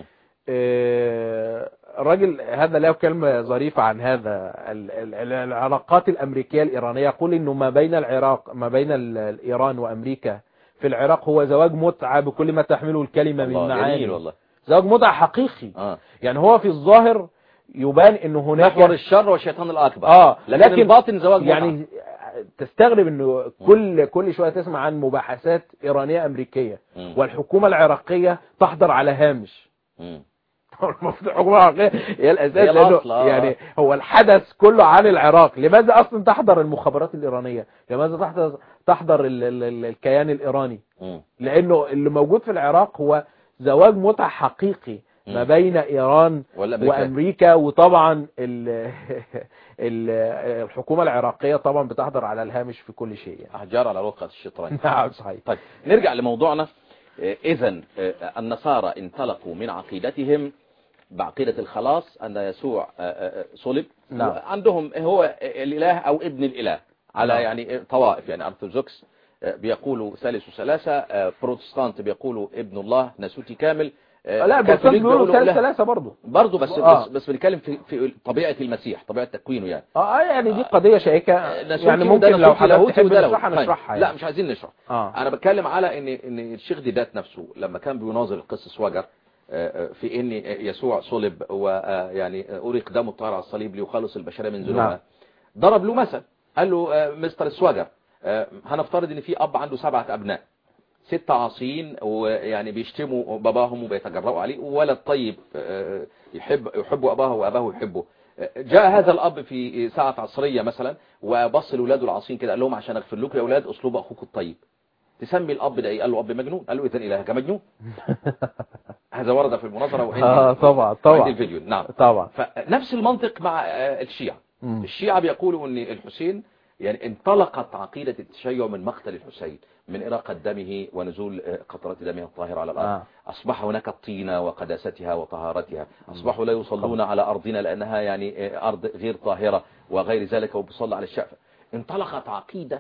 آه، الراجل هذا له كلمة ظريفة عن هذا ال- ال- العلاقات الأمريكية الإيرانية يقول إنه ما بين العراق ما بين ال- إيران وأمريكا في العراق هو زواج متعة بكل ما تحمله الكلمة من الله جميل معاني والله زواج متعة حقيقي آه. يعني هو في الظاهر يبان إنه هناك محور الشر والشيطان الأكبر آه لكن, لكن الباطن زواج متعة. يعني تستغرب انه كل كل شويه تسمع عن مباحثات ايرانيه امريكيه مم. والحكومه العراقيه تحضر على هامش مم. المفروض الحكومه العراقيه هي الاساس هي لانه الأصل، آه. يعني هو الحدث كله عن العراق لماذا اصلا تحضر المخابرات الايرانيه لماذا تحضر تحضر ال ال ال الكيان الايراني مم. لانه اللي موجود في العراق هو زواج متعه حقيقي ما مم. بين ايران والأمريكان. وامريكا وطبعا ال ال الحكومه العراقيه طبعا بتحضر على الهامش في كل شيء يعني. أحجار على رقعة الشطرين نعم صحيح طيب نرجع لموضوعنا إذا النصارى انطلقوا من عقيدتهم بعقيدة الخلاص أن يسوع آه، آه، صلب نعم. عندهم هو الإله أو ابن الإله على نعم. يعني طوائف يعني أرثوذكس آه، بيقولوا ثالث ثلاثة آه، بروتستانت بيقولوا ابن الله ناسوتي كامل آه، لا البروتستانت كاثوليك بيقولوا بيقولوا ثلاث لا. ثلاثة برضه برضه بس آه. بس بس بنتكلم في في طبيعه المسيح طبيعه تكوينه يعني اه يعني دي قضية شائكة ناسوتي يعني وده ممكن لو ناسوتي حضرتك لاهوتي تحب وده نشرحها لاهوتي. نشرحها لا يعني مش عايزين نشرح اه انا بتكلم على ان ان الشيخ ديدات نفسه لما كان بيناظر القس وجر آه، آه، في ان يسوع صلب ويعني اريق دمه الطاهر على الصليب ليخلص البشريه من نعم. ذنوبها ضرب له مثل قال له آه، مستر سواجر آه، هنفترض ان في اب عنده سبعه ابناء ستة عاصين ويعني بيشتموا باباهم وبيتجرؤوا عليه وولد طيب آه، يحب يحب اباه واباه يحبه آه، جاء هذا الاب في ساعة عصرية مثلا وبص لاولاده العاصين كده قال لهم عشان اغفر لكم يا اولاد اسلوب اخوكم الطيب تسمي الاب ده ايه قال له اب مجنون قال له اذا الهك مجنون هذا ورد في المناظرة وعندي اه طبعا وعندي طبعا الفيديو نعم طبعا فنفس المنطق مع آه، الشيعة مم. الشيعة بيقولوا ان الحسين يعني انطلقت عقيدة التشيع من مقتل الحسين من إراقة دمه ونزول آه، قطرات دمه الطاهرة على الأرض آه. أصبح هناك الطينة وقداستها وطهارتها أصبحوا لا يصلون على أرضنا لأنها يعني آه، أرض غير طاهرة وغير ذلك وبيصلى على الشقفة انطلقت عقيدة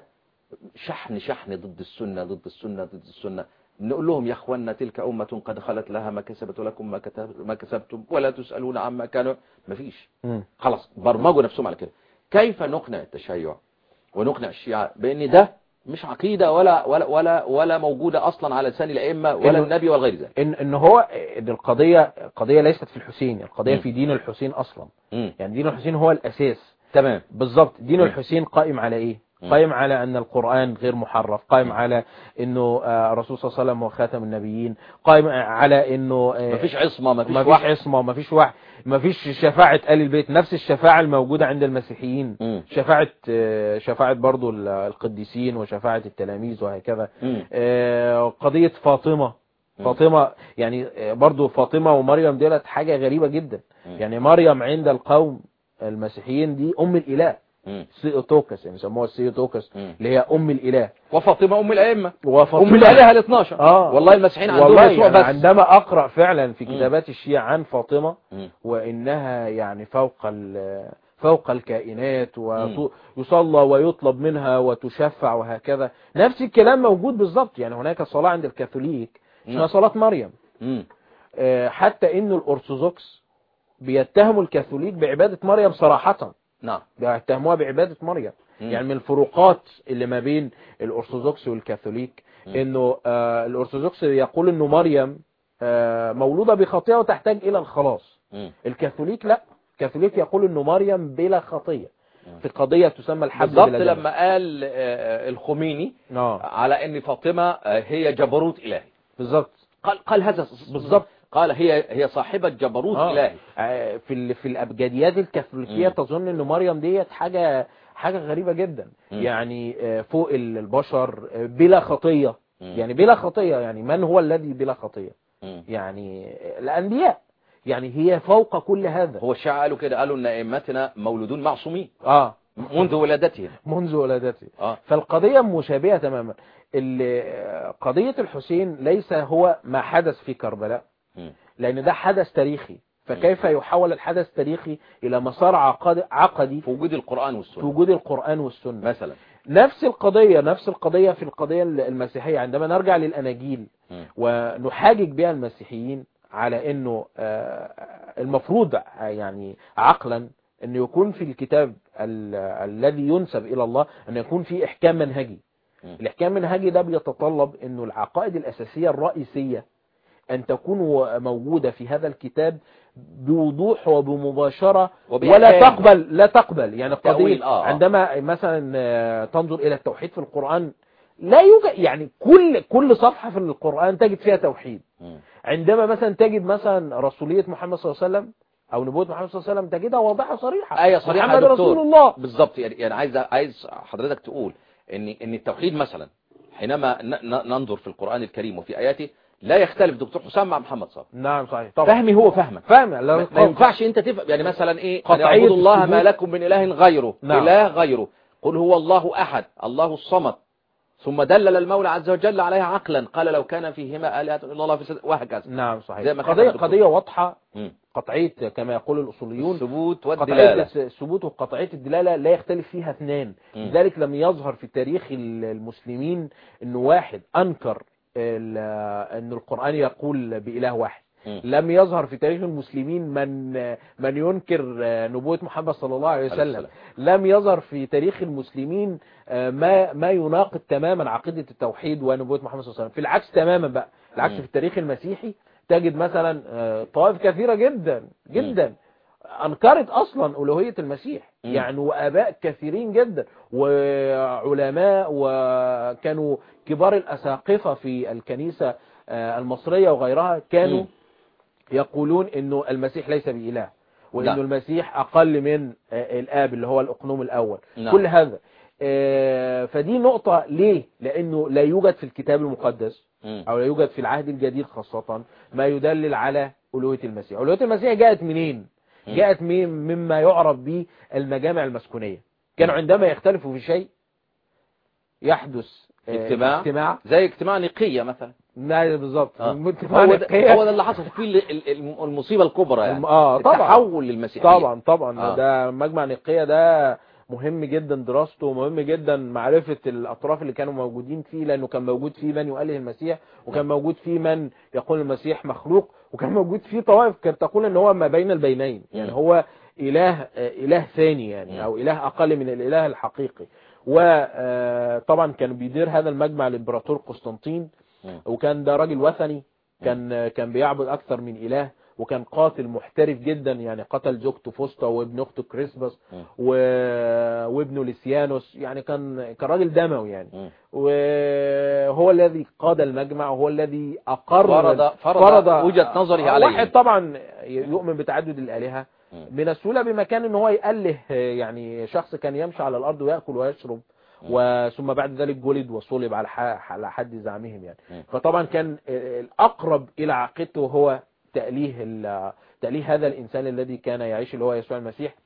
شحن شحن ضد السنة ضد السنة ضد السنة نقول لهم يا اخوانا تلك أمة قد خلت لها ما كسبت ولكم ما كتب- ما كسبتم ولا تسألون عما كانوا مفيش مم. خلاص برمجوا نفسهم على كده كيف نقنع التشيع ونقنع الشيعة بان ده مش عقيدة ولا ولا ولا ولا موجودة اصلا على لسان الائمة ولا إنه- النبي ولا غير ذلك ان ان هو ان القضية قضية ليست في الحسين القضية مم. في دين الحسين اصلا مم. يعني دين الحسين هو الاساس تمام بالظبط دين مم. الحسين قائم على ايه مم. قائم على ان القرآن غير محرف قائم مم. على انه آه، الرسول صلى الله عليه وسلم هو خاتم النبيين قائم على انه آه، مفيش عصمة مفيش مفيش وحي عصمة مفيش وحي مفيش شفاعة آل البيت نفس الشفاعة الموجودة عند المسيحيين مم. شفاعة آه، شفاعة برضو ال- القديسين وشفاعة التلاميذ وهكذا مم. آه، قضية فاطمة مم. فاطمة يعني آه، برضو فاطمة ومريم ديلت حاجة غريبة جدا مم. يعني مريم عند القوم المسيحيين دي أم الإله مم. سيوتوكس يعني يسموها سيوتوكس مم. اللي هي أم الإله وفاطمة ام الائمة وفاطمة ام الالهة ال 12 آه. والله المسيحيين عندهم والله يسوع يعني بس عندما أقرأ فعلا في مم. كتابات الشيعة عن فاطمة مم. وإنها يعني فوق ال- فوق الكائنات مم. ويصلى ويطلب منها وتشفع وهكذا نفس الكلام موجود بالظبط يعني هناك صلاة عند الكاثوليك اسمها نعم. صلاة مريم مم. آه، حتى إن الأرثوذكس بيتهموا الكاثوليك بعبادة مريم صراحة نعم بيتهموها بعبادة مريم مم. يعني من الفروقات اللي ما بين الأرثوذكس والكاثوليك مم. إنه آه، الأرثوذكس يقول إنه مريم آه، مولودة بخطيئة وتحتاج إلى الخلاص مم. الكاثوليك لا الكاثوليك يقول انه مريم بلا خطية مم. في قضية تسمى الحد بالضبط بلا دم. لما قال آه، الخميني اه على ان فاطمة آه، هي جبروت الهي بالظبط قال قال هذا بالظبط. قال هي هي صاحبة جبروت آه. الهي آه، في ال- في الابجديات الكاثوليكية مم. تظن ان مريم ديت حاجة حاجة غريبة جدا مم. يعني آه، فوق ال- البشر آه، بلا خطية مم. يعني بلا خطية يعني من هو الذي بلا خطية مم. يعني آه، الانبياء يعني هي فوق كل هذا هو الشيعة قالوا كده قالوا ان ائمتنا مولودون معصومين اه منذ ولادتهم منذ ولادته اه فالقضية مشابهة تماما ال- قضية الحسين ليس هو ما حدث في كربلاء مم. لأن ده حدث تاريخي فكيف يحول الحدث التاريخي إلى مسار عقد- عقدي في وجود القرآن في والسنة وجود القرآن والسنة مثلا نفس القضية نفس القضية في القضية المسيحية عندما نرجع للأناجيل مم. ونحاجج بها المسيحيين على أنه آه، المفروض يعني عقلا أن يكون في الكتاب ال- الذي ينسب إلى الله أن يكون في إحكام منهجي مم. الإحكام المنهجي ده بيتطلب أنه العقائد الأساسية الرئيسية أن تكون و- موجودة في هذا الكتاب بوضوح وبمباشرة وبإحكام. ولا تقبل لا تقبل يعني تأويل، قضية آه، آه. عندما مثلا آه، تنظر إلى التوحيد في القرآن لا يوجد يعني كل كل صفحة في القرآن تجد فيها توحيد مم. عندما مثلا تجد مثلا رسولية محمد صلى الله عليه وسلم أو نبوة محمد صلى الله عليه وسلم تجدها واضحة صريحة آية صريحة محمد يا دكتور. رسول الله بالظبط يعني يعني عايز عايز حضرتك تقول ان ان التوحيد مثلا حينما ن- ن- ننظر في القرآن الكريم وفي آياته لا يختلف دكتور حسام مع محمد صابر نعم صحيح طبعا فهمي هو فهمك فاهم لا ما ما ينفعش انت تفهم يعني مثلا ايه ان قطعية اعبدوا الله ما الثبوت. لكم من اله غيره نعم. اله غيره قل هو الله احد الله الصمد ثم دلل المولى عز وجل عليها عقلا قال لو كان فيهما الهه الا الله في وهكذا نعم زي صحيح ما كتب قضية الدكتور. قضية واضحة مم. قطعية كما يقول الأصوليون الثبوت قطعية والدلاله الثبوت وقطعية الدلالة لا يختلف فيها اثنان مم. لذلك لم يظهر في تاريخ المسلمين انه واحد انكر ال- ان القرآن يقول بإله واحد مم. لم يظهر في تاريخ المسلمين من من ينكر آه، نبوة محمد صلى الله عليه عليه وسلم السلام. لم يظهر في تاريخ المسلمين آه، ما ما يناقض تماما عقيدة التوحيد ونبوة محمد صلى الله عليه وسلم في العكس تماما بقى العكس مم. في التاريخ المسيحي تجد مثلا آه، طوائف كثيرة جدا جدا انكرت اصلا الوهية المسيح مم. يعني واباء كثيرين جدا وعلماء وكانوا كبار الاساقفة في الكنيسة آه، المصرية وغيرها كانوا مم. يقولون انه المسيح ليس بإله وانه نعم. المسيح اقل من آه، الاب اللي هو الاقنوم الاول نعم. كل هذا آه، فدي نقطة ليه لانه لا يوجد في الكتاب المقدس مم. او لا يوجد في العهد الجديد خاصة ما يدلل على ألوهية المسيح ألوهية المسيح جاءت منين مم. جاءت من مما يعرف به المجامع المسكونية كانوا مم. عندما يختلفوا في شيء يحدث آه، اجتماع. اجتماع زي اجتماع نقية مثلا نعم بالظبط آه. اجتماع هو ده, نقية. هو ده اللي حصل فيه ال- ال- الم- المصيبة الكبرى يعني الم- اه طبعا التحول للمسيحية طبعا طبعا آه. ده مجمع نقية ده مهم جدا دراسته ومهم جدا معرفة الأطراف اللي كانوا موجودين فيه لأنه كان موجود فيه من يؤله المسيح وكان موجود فيه من يقول المسيح مخلوق وكان موجود فيه طوائف كانت تقول ان هو ما بين البينين يعني مم. هو إله آه، إله ثاني مم. يعني أو إله أقل من الإله الحقيقي وطبعا كان بيدير هذا المجمع الإمبراطور قسطنطين مم. وكان ده راجل وثني كان كان بيعبد اكثر من اله وكان قاتل محترف جدا يعني قتل زوجته فوسطا وابن اخته كريسبس مم. و... وابنه ليسيانوس يعني كان كان راجل دموي يعني مم. وهو الذي قاد المجمع وهو الذي اقر فرض- فرض وجهة نظره عليهم. واحد طبعا يؤمن بتعدد الالهه مم. من السهوله بمكان ان هو يأله يعني شخص كان يمشي على الارض ويأكل ويشرب وثم بعد ذلك جلد وصلب على ح- على حد زعمهم يعني مم. فطبعا كان الأقرب إلى عقيدته هو تأليه ال- تأليه هذا الإنسان الذي كان يعيش اللي هو يسوع المسيح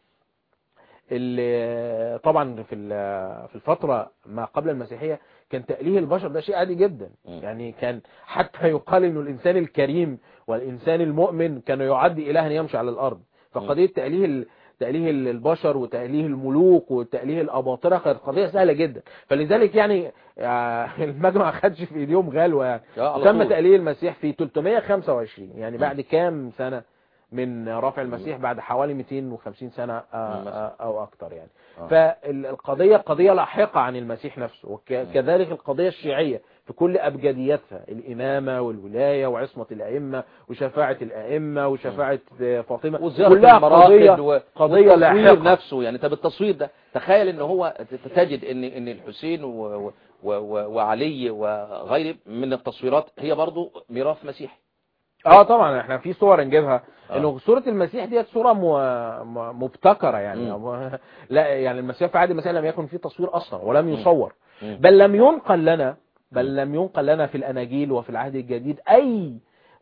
اللي طبعا في ال- في الفترة ما قبل المسيحية كان تأليه البشر ده شيء عادي جدا مم. يعني كان حتى يقال انه الإنسان الكريم والإنسان المؤمن كانوا يعد إلها يمشي على الأرض فقضية تأليه ال- تأليه البشر وتأليه الملوك وتأليه الأباطرة كانت قضية سهلة جدا فلذلك يعني آه، المجمع ما خدش في ايديهم غلوة يعني آه، على وتم طول. تأليه المسيح في 325 يعني مم. بعد كام سنة من رفع المسيح بعد حوالي 250 سنة آه، مم، مثلا. آه، أو أكتر يعني آه. فالقضية قضية لاحقة عن المسيح نفسه وكذلك القضية الشيعية في كل أبجدياتها الإمامة والولاية وعصمة الأئمة وشفاعة الأئمة وشفاعة آه، فاطمة وزيارة كلها المراقد قضية و- قضية والتصوير لاحقة نفسه يعني طب التصوير ده تخيل ان هو ت- تجد ان ان الحسين و و و وعلي وغيره من التصويرات هي برضو ميراث مسيحي اه طبعا احنا في صور نجيبها آه. انه صورة المسيح ديت صورة م... م... مبتكرة يعني مم. لا يعني المسيح في عهد المسيح لم يكن فيه تصوير اصلا ولم مم. يصور مم. بل لم ينقل لنا بل لم ينقل لنا في الاناجيل وفي العهد الجديد اي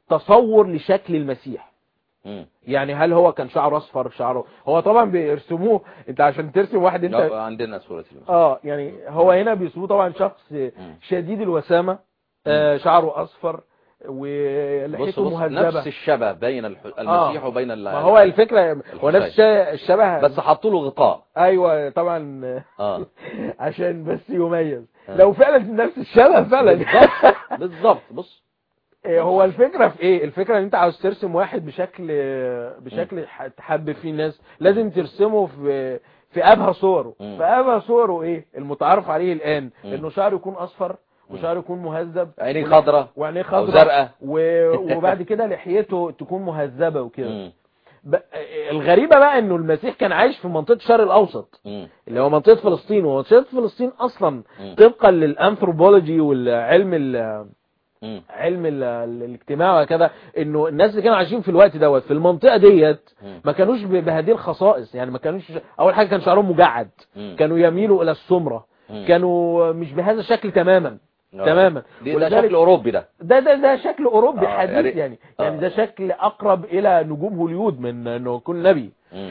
تصور لشكل المسيح مم. يعني هل هو كان شعره اصفر شعره هو طبعا بيرسموه انت عشان ترسم واحد انت لا، عندنا صورة المسيح اه يعني هو هنا بيرسموه طبعا شخص شديد الوسامة آه شعره اصفر بص ولحيته بص مهذبة نفس الشبه بين الح- المسيح وبين ال- ما هو الفكرة هو نفس الش- الشبه بس حطوا له غطاء ايوه طبعا اه عشان بس يميز آه. لو فعلا نفس الشبه فعلا بالظبط بالظبط بص إيه هو الفكرة في ايه الفكرة ان انت عاوز ترسم واحد بشكل بشكل ح- تحبب فيه الناس لازم ترسمه في في ابهى صوره مم. في ابهى صوره ايه المتعارف عليه الان مم. انه شعره يكون اصفر وشعره يكون مهذب عينيه ولح- خضراء وعينيه او خضراء زرقاء و- وبعد كده لحيته تكون مهذبة وكده مم. ب- الغريبة بقى انه المسيح كان عايش في منطقة الشرق الاوسط مم. اللي هو منطقة فلسطين ومنطقة فلسطين اصلا مم. طبقا للانثروبولوجي والعلم ال مم. علم ال- ال- الاجتماع وكذا انه الناس اللي كانوا عايشين في الوقت دوت في المنطقة ديت مم. ما كانوش ب- بهذه الخصائص يعني ما كانوش اول حاجة كان شعرهم مجعد مم. كانوا يميلوا الى السمرة مم. كانوا مش بهذا الشكل تماما آه. تماما دي- ده ولذلك- شكل اوروبي ده ده ده ده شكل اوروبي آه، حديث يعني- يعني آه. يعني ده شكل اقرب الى نجوم هوليود من انه يكون نبي مم.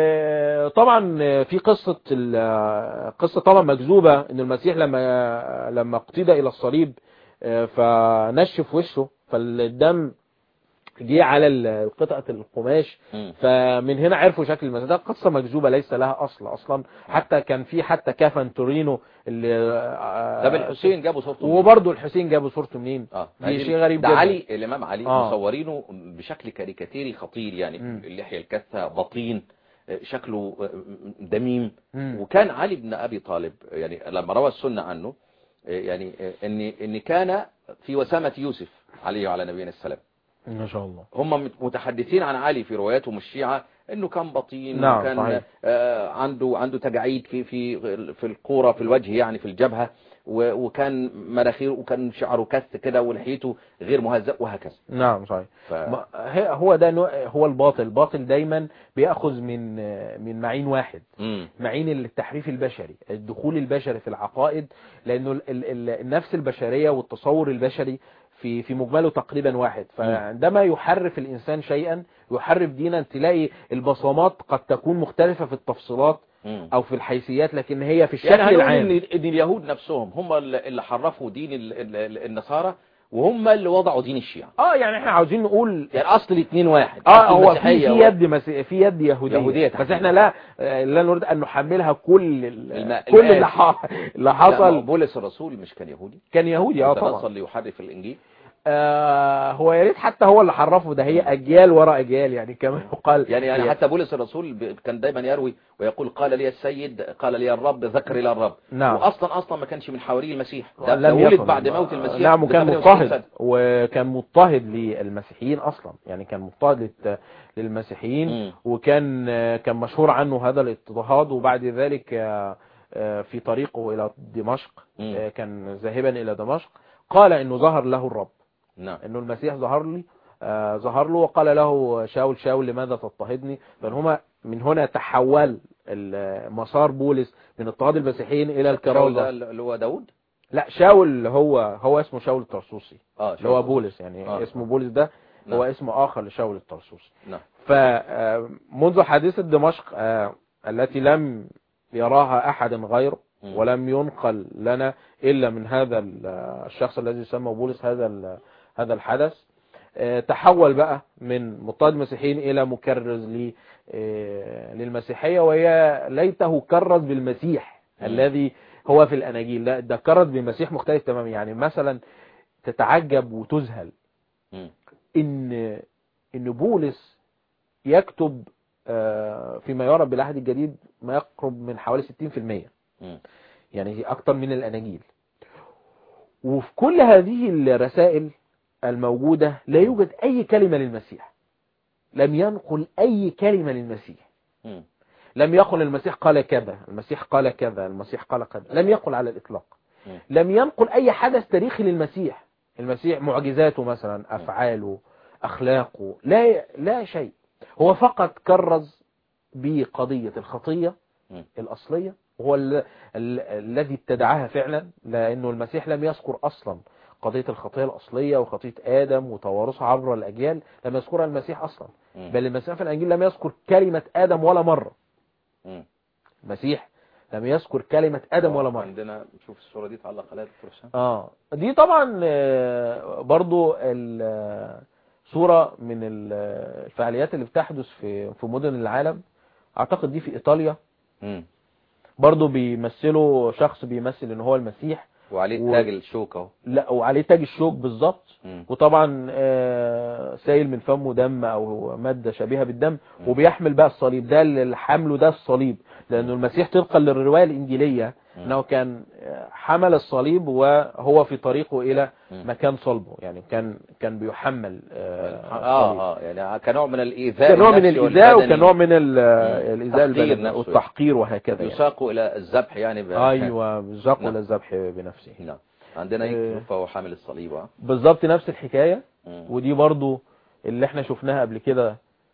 آه، طبعا آه، في قصة ال- آه، قصة طبعا مكذوبة ان المسيح لما لما اقتدى الى الصليب آه، فنشف وشه فالدم جه على ال- قطعة القماش مم. فمن هنا عرفوا شكل المسيح ده قصة مكذوبة ليس لها أصل أصلا حتى كان في حتى كافن تورينو اللي آه، ده بالحسين جابوا صورته منين؟ وبرضه الحسين جابوا صورته منين اه دي هذه- شيء غريب ده جدا علي الامام علي آه. مصورينه بشكل كاريكاتيري خطير يعني مم. اللحيه الكثه بطين آه، شكله آه، دميم مم. وكان علي بن ابي طالب يعني لما روى السنه عنه آه، يعني آه، ان ان كان في وسامه يوسف عليه وعلى نبينا السلام ما شاء الله هم متحدثين عن علي في رواياتهم الشيعة انه كان بطين نعم، وكان صحيح. آه عنده عنده تجاعيد في في في القورة في الوجه يعني في الجبهة و- وكان مناخيره وكان شعره كث كده ولحيته غير مهذب وهكذا نعم صحيح ف... ما- هي- هو ده نوع- هو الباطل الباطل دايما بيأخذ من من معين واحد مم. معين التحريف البشري الدخول البشري في العقائد لانه ال- ال- ال- النفس البشرية والتصور البشري في في مجمله تقريبا واحد فعندما يحرف الانسان شيئا يحرف دينا تلاقي البصمات قد تكون مختلفة في التفصيلات مم. او في الحيثيات لكن هي في الشكل يعني هنقول العام ان إن اليهود نفسهم هم اللي اللي حرفوا دين ال- ال- ال- النصارى وهم اللي وضعوا دين الشيعة اه يعني احنا عاوزين نقول يعني اصل الاثنين واحد اه أصل هو في المسيحية في و- يد مسي... في يد يهوديه, يهودية بس تحديداً. احنا لا آه، لا نريد ان نحملها كل ال... الم- كل اللي, المآسي. ح... اللي لا، ما هو حصل بولس الرسول مش كان يهودي كان يهودي اه تنصل طبعا ليحرف الانجيل آه هو يا ريت حتى هو اللي حرفه ده هي اجيال ورا اجيال يعني كما يقال يعني يعني هي- حتى بولس الرسول ب- كان دايما يروي ويقول قال لي السيد قال لي الرب ذكر الى الرب نعم. واصلا اصلا ما كانش من حواري المسيح ده, لم ده ولد يكن. بعد موت المسيح نعم ب وكان 68 مضطهد سنة. وكان مضطهد للمسيحيين اصلا يعني كان مضطهد للت- للمسيحيين مم. وكان كان مشهور عنه هذا الاضطهاد وبعد ذلك آه، آه، في طريقه الى دمشق مم. آه، كان ذاهبا الى دمشق قال انه ظهر له الرب نعم انه المسيح ظهر لي آه، ظهر له وقال له شاول شاول لماذا تضطهدني فهما من هنا تحول ال- مسار بولس من اضطهاد المسيحيين الى شاول ده الكرازة اللي هو داود لا شاول هو هو اسمه شاول الطرسوسي اه اللي هو بولس يعني آه. اسمه بولس ده هو نعم. اسم آخر لشاول الطرسوسي نعم فمنذ حادثة دمشق آه، التي لم يراها أحد غيره مم. ولم ينقل لنا إلا من هذا ال- الشخص الذي يسمى بولس هذا ال- هذا الحدث آه، تحول بقى من مضطهد المسيحيين إلى مكرز ل- آه، للمسيحية وهي ليته كرز بالمسيح مم. الذي هو في الأناجيل لا ده كرز بمسيح مختلف تماما يعني مثلا تتعجب وتذهل مم. ان ان بولس يكتب آه، فيما يرى بالعهد الجديد ما يقرب من حوالي 60% مم. يعني اكتر من الاناجيل وفي كل هذه الرسائل الموجودة لا يوجد اي كلمة للمسيح لم ينقل اي كلمة للمسيح مم. لم يقل المسيح قال كذا المسيح قال كذا المسيح قال كذا لم يقل على الاطلاق مم. لم ينقل اي حدث تاريخي للمسيح المسيح معجزاته مثلا افعاله اخلاقه لا لا شيء هو فقط كرز بقضية الخطية مم. الاصلية وهو ال- ال- الذي ابتدعها فعلا لانه المسيح لم يذكر اصلا قضية الخطية الاصلية وخطية ادم وتوارثها عبر الاجيال لم يذكرها المسيح اصلا مم. بل المسيح في الانجيل لم يذكر كلمة ادم ولا مرة مم. المسيح لم يذكر كلمة ادم ولا مرة عندنا شوف الصورة دي تعلق عليها دكتور حسام اه دي طبعا آه، برضو ال- آه، صورة من ال- آه، الفعاليات اللي بتحدث في في مدن العالم اعتقد دي في ايطاليا مم. برضو بيمثلوا شخص بيمثل ان هو المسيح وعليه و- تاج الشوك اهو لا وعليه تاج الشوك بالظبط مم. وطبعا آه، سايل من فمه دم او مادة شبيهة بالدم مم. وبيحمل بقى الصليب ده اللي حمله ده الصليب لانه المسيح طبقا للرواية الانجيلية مم. انه كان آه، حمل الصليب وهو في طريقه الى مم. مكان صلبه يعني كان كان بيحمل آه، الصليب. اه اه يعني كنوع من الايذاء كنوع من النفسي الإيذاء والبدني. وكنوع من ال- مم. الإيذاء تحقير البدني نفسه والتحقير وهكذا يعني. يساق الى الذبح يعني ب- أيوة بالظبط نعم. للذبح بنفسه نعم عندنا آه. يكتب فهو حامل الصليب اه بالظبط نفس الحكاية مم. ودي برضو اللي احنا شفناها قبل كده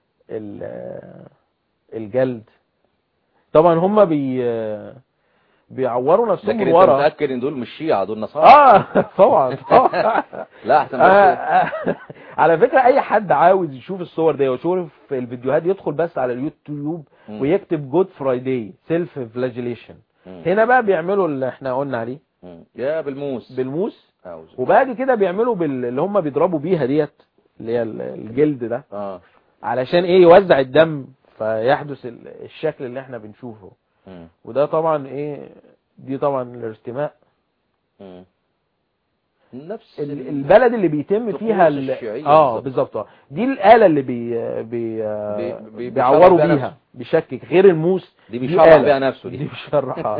ال- الجلد طبعا هم بي بيعوروا نفسهم لكن من انت ورا متاكد ان دول مش شيعة دول نصارى اه طبعا طبعا لا احسن آه، بس آه. على فكرة اي حد عاوز يشوف الصور دي ويشوف الفيديوهات يدخل بس على اليوتيوب مم. ويكتب جود فرايداي سيلف فلاجيليشن مم. هنا بقى بيعملوا اللي احنا قلنا عليه مم. يا بالموس بالموس أعوذ بالله. وبعد كده بيعملوا بال... اللي هم بيضربوا بيها ديت اللي هي ال- الجلد ده اه علشان ايه يوزع الدم فيحدث ال- الشكل اللي احنا بنشوفه مم. وده طبعا ايه دي طبعا الارتماء مم. نفس ال- ال- البلد اللي بيتم طقوس فيها ال- الشيوعية اه بالظبط. بالظبط اه دي الآلة اللي بي بي بي- بي- بيعوروا بيشرح بيها بيها نفسه. بيشكك غير الموس دي بيشرح آلة. بيها نفسه دي دي بيشرح آه.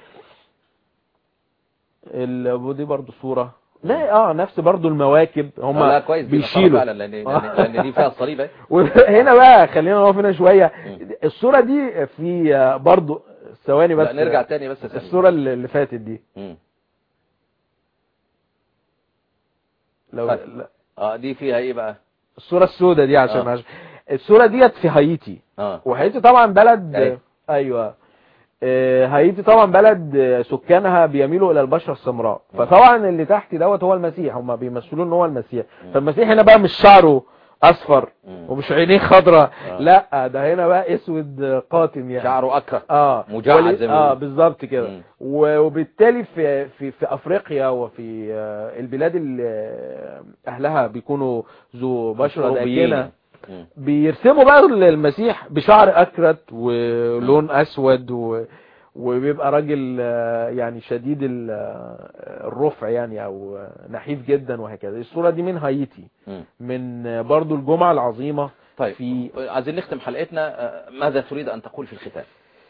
ال- ودي برضو صورة لا اه نفس برضو المواكب هم لا كويس دي مسخرة بيشيلوا فعلا لان لان لأن دي فيها الصليب اهي. وهنا بقى خلينا نقف هنا شوية الصورة دي في آه، برضو ثواني بس لا نرجع تاني بس ثانية. الصورة اللي اللي فاتت دي مم. لو طيب. لا، اه دي فيها ايه بقى الصورة السوداء دي عشان آه. عشان الصورة ديت في هايتي اه وهايتي طبعا بلد أيوة. ايوه آه، هايتي طبعا بلد آه، سكانها بيميلوا الى البشره السمراء فطبعا اللي تحت دوت هو المسيح هم بيمثلوه ان هو المسيح فالمسيح هنا بقى مش شعره اصفر مم. ومش عينيه خضراء آه. لا ده هنا بقى اسود آه، قاتم يعني شعره اكره اه مجعد ولي- زي ما اه بيقولوا. بالظبط كده مم. و- وبالتالي في في في افريقيا وفي آه، البلاد اللي آه، اهلها بيكونوا ذو بشره أوروبيين. داكنه مم. بيرسموا بقى المسيح بشعر اكرت ولون اسود و... وبيبقى راجل آه، يعني شديد ال- آه، الرفع يعني او آه، نحيف جدا وهكذا الصورة دي من هايتي مم. من آه، برضو الجمعة العظيمة طيب في عايزين نختم حلقتنا آه، ماذا تريد ان تقول في الختام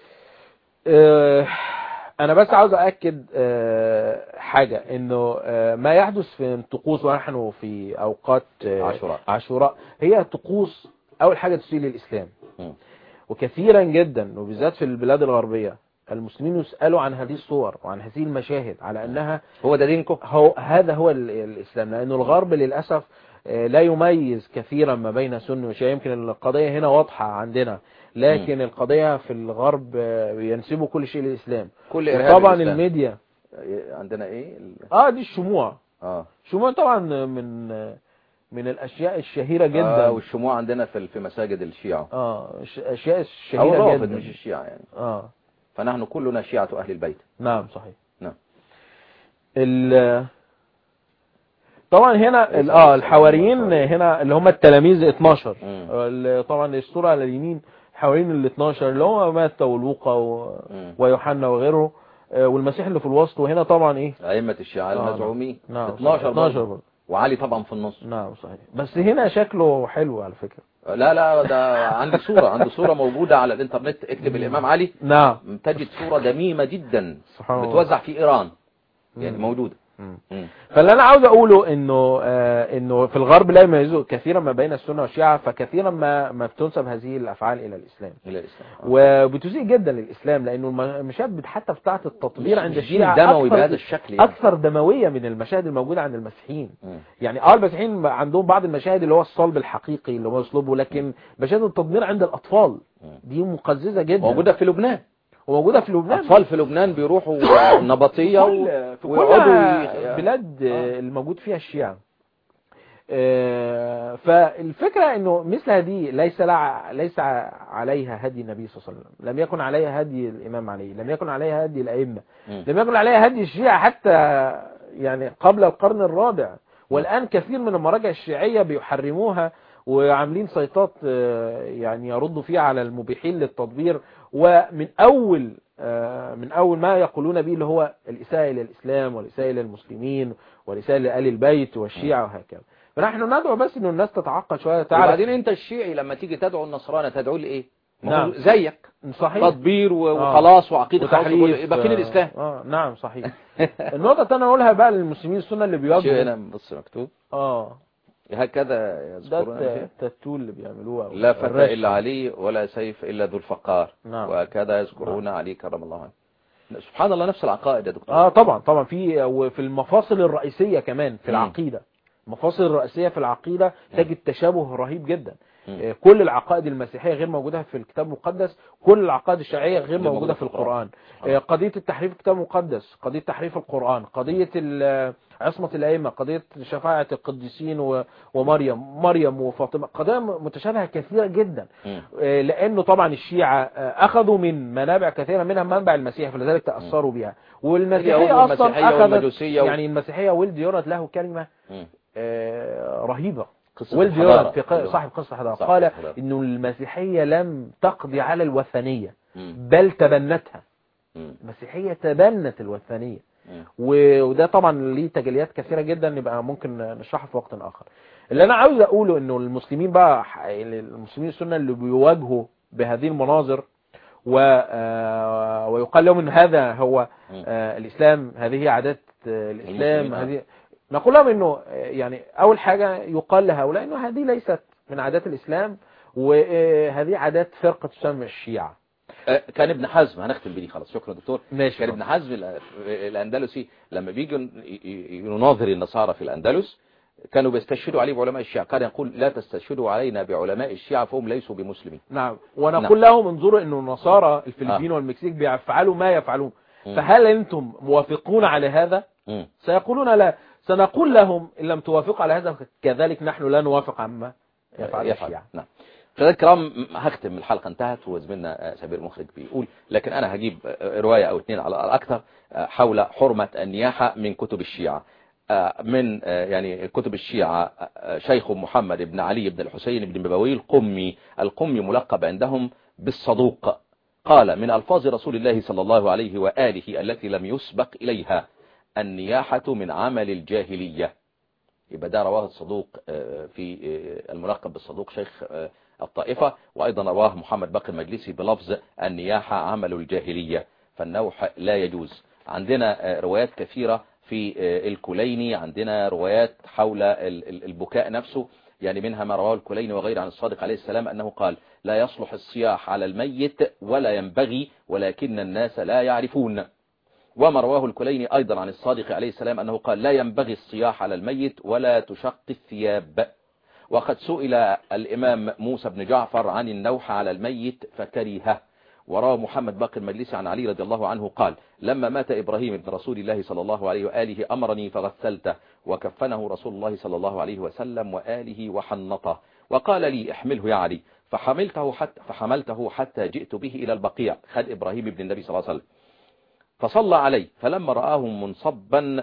آه، انا بس عاوز اكد آه، حاجة انه آه، ما يحدث في الطقوس ونحن في اوقات آه، عاشوراء. عاشوراء هي طقوس اول حاجة تسيء للاسلام مم. وكثيرا جدا وبالذات في البلاد الغربية المسلمين يسألوا عن هذه الصور وعن هذه المشاهد على أنها هو ده دينكم هو هذا هو ال- الإسلام لأن الغرب للأسف آه، لا يميز كثيرا ما بين سني وشيعي يمكن القضية هنا واضحة عندنا لكن القضية في الغرب آه، ينسبوا كل شيء للإسلام كل إرهاب طبعا الإسلام. الميديا عندنا ايه ال- اه دي الشموع اه الشموع طبعا من من الأشياء الشهيرة آه جدا والشموع عندنا في في مساجد الشيعة اه ش- أشياء او شهيرة الرافض جدا مش الشيعة يعني اه فنحن كلنا شيعة اهل البيت نعم صحيح نعم ال طبعا هنا ال- اه الحواريين هنا اللي هم التلاميذ 12 مم. ال- طبعا الصورة على اليمين حوالين ال 12 اللي هم متى ولوقا و... مم. ويوحنا وغيره آه، والمسيح اللي في الوسط وهنا طبعا ايه أئمة الشيعة آه، المزعومين نعم 12 12 برضه. برضه. وعلي طبعا في النص نعم صحيح بس هنا شكله حلو على فكرة لا لا ده عندي صورة عندي صورة موجودة على الانترنت اكتب الامام علي نعم تجد صورة دميمة جدا سبحان الله بتوزع في ايران يعني مم. موجودة مم. مم. فاللي انا عاوز اقوله انه آه انه في الغرب لا يميزوا كثيرا ما بين السنه والشيعه فكثيرا ما ما بتنسب هذه الافعال الى الاسلام الى الاسلام آه. وبتسيء جدا للاسلام لانه المشاهد حتى بتاعه التطبير عند مش الشيعه دين دموي أكثر- بهذا الشكل يعني. اكثر دمويه من المشاهد الموجوده عند المسيحيين مم. يعني اه المسيحيين عندهم بعض المشاهد اللي هو الصلب الحقيقي اللي هو يصلبه لكن مشاهد التطبير عند الاطفال دي مقززه جدا موجودة في لبنان وموجوده في لبنان اطفال في لبنان بيروحوا نبطية كل في كل ويقعدوا ي- بلاد آه، الموجود فيها الشيعة آه، فالفكرة انه مثل هذه ليس لع- ليس ع- عليها هدي النبي صلى الله عليه وسلم لم يكن عليها هدي الامام علي لم يكن عليها هدي الائمة مم. لم يكن عليها هدي الشيعة حتى يعني قبل القرن الرابع والان كثير من المراجع الشيعية بيحرموها وعاملين سيطات آه، يعني يردوا فيها على المبيحين للتطبير ومن اول آه، من اول ما يقولون به اللي هو الاساءه الى الاسلام والاساءه الى المسلمين والاساءه لآل البيت والشيعة وهكذا فنحن ندعو بس انه الناس تتعقل شويه تعرف وبعدين انت الشيعي لما تيجي تدعو النصراني تدعو لايه ما هو نعم. زيك صحيح تطبير و- آه. وخلاص وعقيده خلاص وتحريف وكل- يبقى فين آه، الاسلام اه نعم صحيح النقطه الثانيه اقولها بقى للمسلمين السنه اللي شيء بيواجهوا هنا بص مكتوب اه هكذا ده يذكرون الت- فيه. التاتو اللي بيعملوه أو لا فتى الرش. الا علي ولا سيف الا ذو الفقار نعم. وهكذا يذكرون علي كرم الله عنه سبحان الله نفس العقائد يا دكتور اه طبعا طبعا في وفي المفاصل الرئيسية كمان في مم. العقيدة المفاصل الرئيسية في العقيدة تجد تشابه رهيب جدا مم. آه، كل العقائد المسيحية غير موجودة في الكتاب المقدس كل العقائد الشرعية غير موجودة موجودة في في القرآن. القرآن آه، قضية التحريف الكتاب المقدس قضية تحريف القرآن قضية ال- عصمة الأئمة قضية شفاعة القديسين و- ومريم مريم وفاطمة قضايا متشابهة كثيرة جدا مم. آه، لانه طبعا الشيعة آه، اخذوا من منابع كثيرة منها منبع المسيح فلذلك تأثروا بها والمسيحية اليهود اصلا والمسيحية اخذت والمجوسية و- يعني المسيحية ولد يورد له كلمة مم. آه، رهيبة قصة ويل الحضارة. ديورانت في ق- صاحب قصة الحضارة صاحب قال الحضارة. انه المسيحية لم تقضي على الوثنية مم. بل تبنتها مم. المسيحية تبنت الوثنية مم. و- وده طبعا ليه تجليات كثيرة جدا يبقى ممكن نشرحها في وقت آخر اللي أنا عاوز أقوله إنه المسلمين بقى ح- المسلمين السنة اللي بيواجهوا بهذه المناظر و آه، ويقال لهم إن هذا هو مم. آه، الإسلام هذه هي عادات آه، الإسلام المسلمين، آه. هذه نقول لهم إنه آه، يعني أول حاجة يقال لهؤلاء إنه هذه ليست من عادات الإسلام وهذه عادات فرقة تسمى الشيعة آه، كان ابن حزم هنختم بدي خلاص شكرا دكتور ماشي كان ابن حزم ال- الأندلسي لما بيجي ي- ي- يناظر النصارى في الأندلس كانوا بيستشهدوا عليه بعلماء الشيعة كان يقول لا تستشهدوا علينا بعلماء الشيعة فهم ليسوا بمسلمين نعم ونقول لهم انظروا انه النصارى الفلبين آه. والمكسيك بيفعلوا ما يفعلون مم. فهل انتم موافقون على هذا مم. سيقولون لا سنقول لهم ان لم توافقوا على هذا كذلك نحن لا نوافق عما يفعل الشيعة نعم مشاهدينا الكرام هختم الحلقة انتهت وزميلنا آه، سمير مخرج بيقول لكن انا هجيب آه، رواية او اثنين على الاكثر آه، حول حرمة النياحة من كتب الشيعة آه، من آه، يعني كتب الشيعة آه، شيخ محمد بن علي بن الحسين بن ببوي القمي القمي ملقب عندهم بالصدوق قال من ألفاظ رسول الله صلى الله عليه وآله التي لم يسبق إليها النياحة من عمل الجاهلية يبقى ده رواه الصدوق آه، في آه، الملقب بالصدوق شيخ آه، الطائفة وأيضا رواه محمد باقي المجلسي بلفظ النياحة عمل الجاهلية فالنوح لا يجوز عندنا آه، روايات كثيرة في آه، الكليني عندنا روايات حول ال- ال- البكاء نفسه يعني منها ما رواه الكليني وغيره عن الصادق عليه السلام أنه قال لا يصلح الصياح على الميت ولا ينبغي ولكن الناس لا يعرفون وما رواه الكليني أيضا عن الصادق عليه السلام أنه قال لا ينبغي الصياح على الميت ولا تشق الثياب وقد سئل الإمام موسى بن جعفر عن النوح على الميت فكرهه وروى محمد باقي المجلسي عن علي رضي الله عنه قال لما مات إبراهيم بن رسول الله صلى الله عليه وآله أمرني فغسلته وكفنه رسول الله صلى الله عليه وسلم وآله وحنطه وقال لي احمله يا علي فحملته حتى, فحملته حتى جئت به إلى البقيع خد إبراهيم بن النبي صلى الله عليه وسلم فصلى عليه فلما رآه منصبا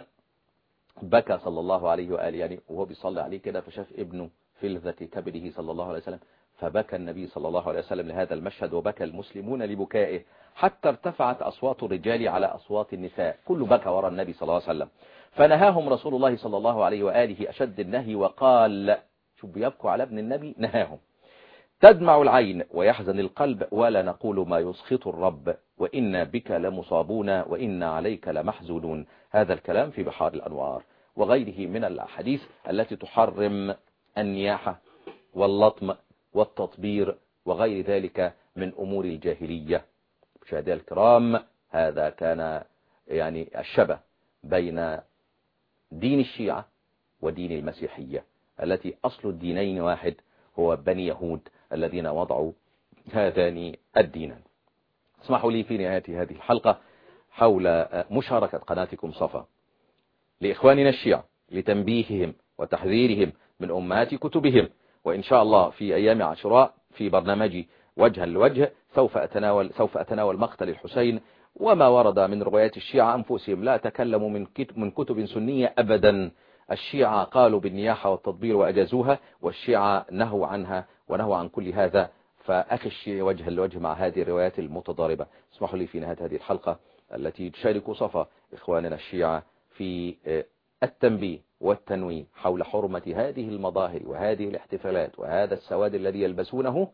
بكى صلى الله عليه وآله يعني وهو بيصلي عليه كده فشاف ابنه فلذة كبده صلى الله عليه وسلم فبكى النبي صلى الله عليه وسلم لهذا المشهد وبكى المسلمون لبكائه حتى ارتفعت أصوات الرجال على أصوات النساء كل بكى وراء النبي صلى الله عليه وسلم فنهاهم رسول الله صلى الله عليه وآله أشد النهي وقال شو بيبكوا على ابن النبي نهاهم تدمع العين ويحزن القلب ولا نقول ما يسخط الرب وإنا بك لمصابون وإنا عليك لمحزونون هذا الكلام في بحار الأنوار وغيره من الأحاديث التي تحرم النياحة واللطم والتطبير وغير ذلك من أمور الجاهلية مشاهدينا الكرام هذا كان يعني الشبه بين دين الشيعة ودين المسيحية التي أصل الدينين واحد هو بني يهود الذين وضعوا هذان الدينان اسمحوا لي في نهاية هذه الحلقة حول مشاركة قناتكم صفا لإخواننا الشيعة لتنبيههم وتحذيرهم من أمهات كتبهم وإن شاء الله في أيام عاشوراء في برنامجي وجها لوجه سوف أتناول, سوف أتناول مقتل الحسين وما ورد من روايات الشيعة أنفسهم لا تكلموا من كتب, من كتب سنية أبدا الشيعة قالوا بالنياحة والتطبير وأجازوها والشيعة نهوا عنها ونهوا عن كل هذا فأخي الشيعي وجها لوجه مع هذه الروايات المتضاربة اسمحوا لي في نهاية هذه الحلقة التي تشارك صفا إخواننا الشيعة في التنبيه والتنويه حول حرمة هذه المظاهر وهذه الاحتفالات وهذا السواد الذي يلبسونه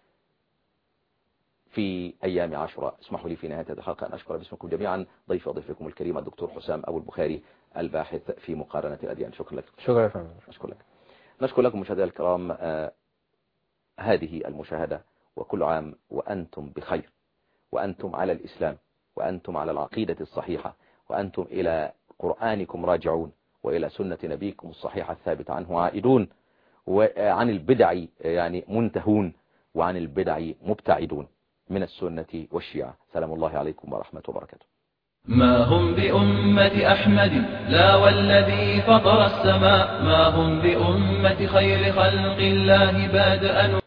في أيام عاشوراء اسمحوا لي في نهاية هذه الحلقة أن أشكر باسمكم جميعا ضيف وضيفكم الكريم الدكتور حسام أبو البخاري الباحث في مقارنة الأديان شكرا لك شكرا يا فندم أشكر لك نشكر لكم مشاهدينا الكرام آه هذه المشاهدة وكل عام وأنتم بخير وأنتم على الإسلام وأنتم على العقيدة الصحيحة وأنتم إلى قرآنكم راجعون وإلى سنة نبيكم الصحيحة الثابتة عنه عائدون وعن البدع يعني منتهون وعن البدع مبتعدون من السنة والشيعة سلام الله عليكم ورحمة وبركاته ما هم بأمة أحمد لا والذي فطر السماء ما هم بأمة خير خلق الله بادأ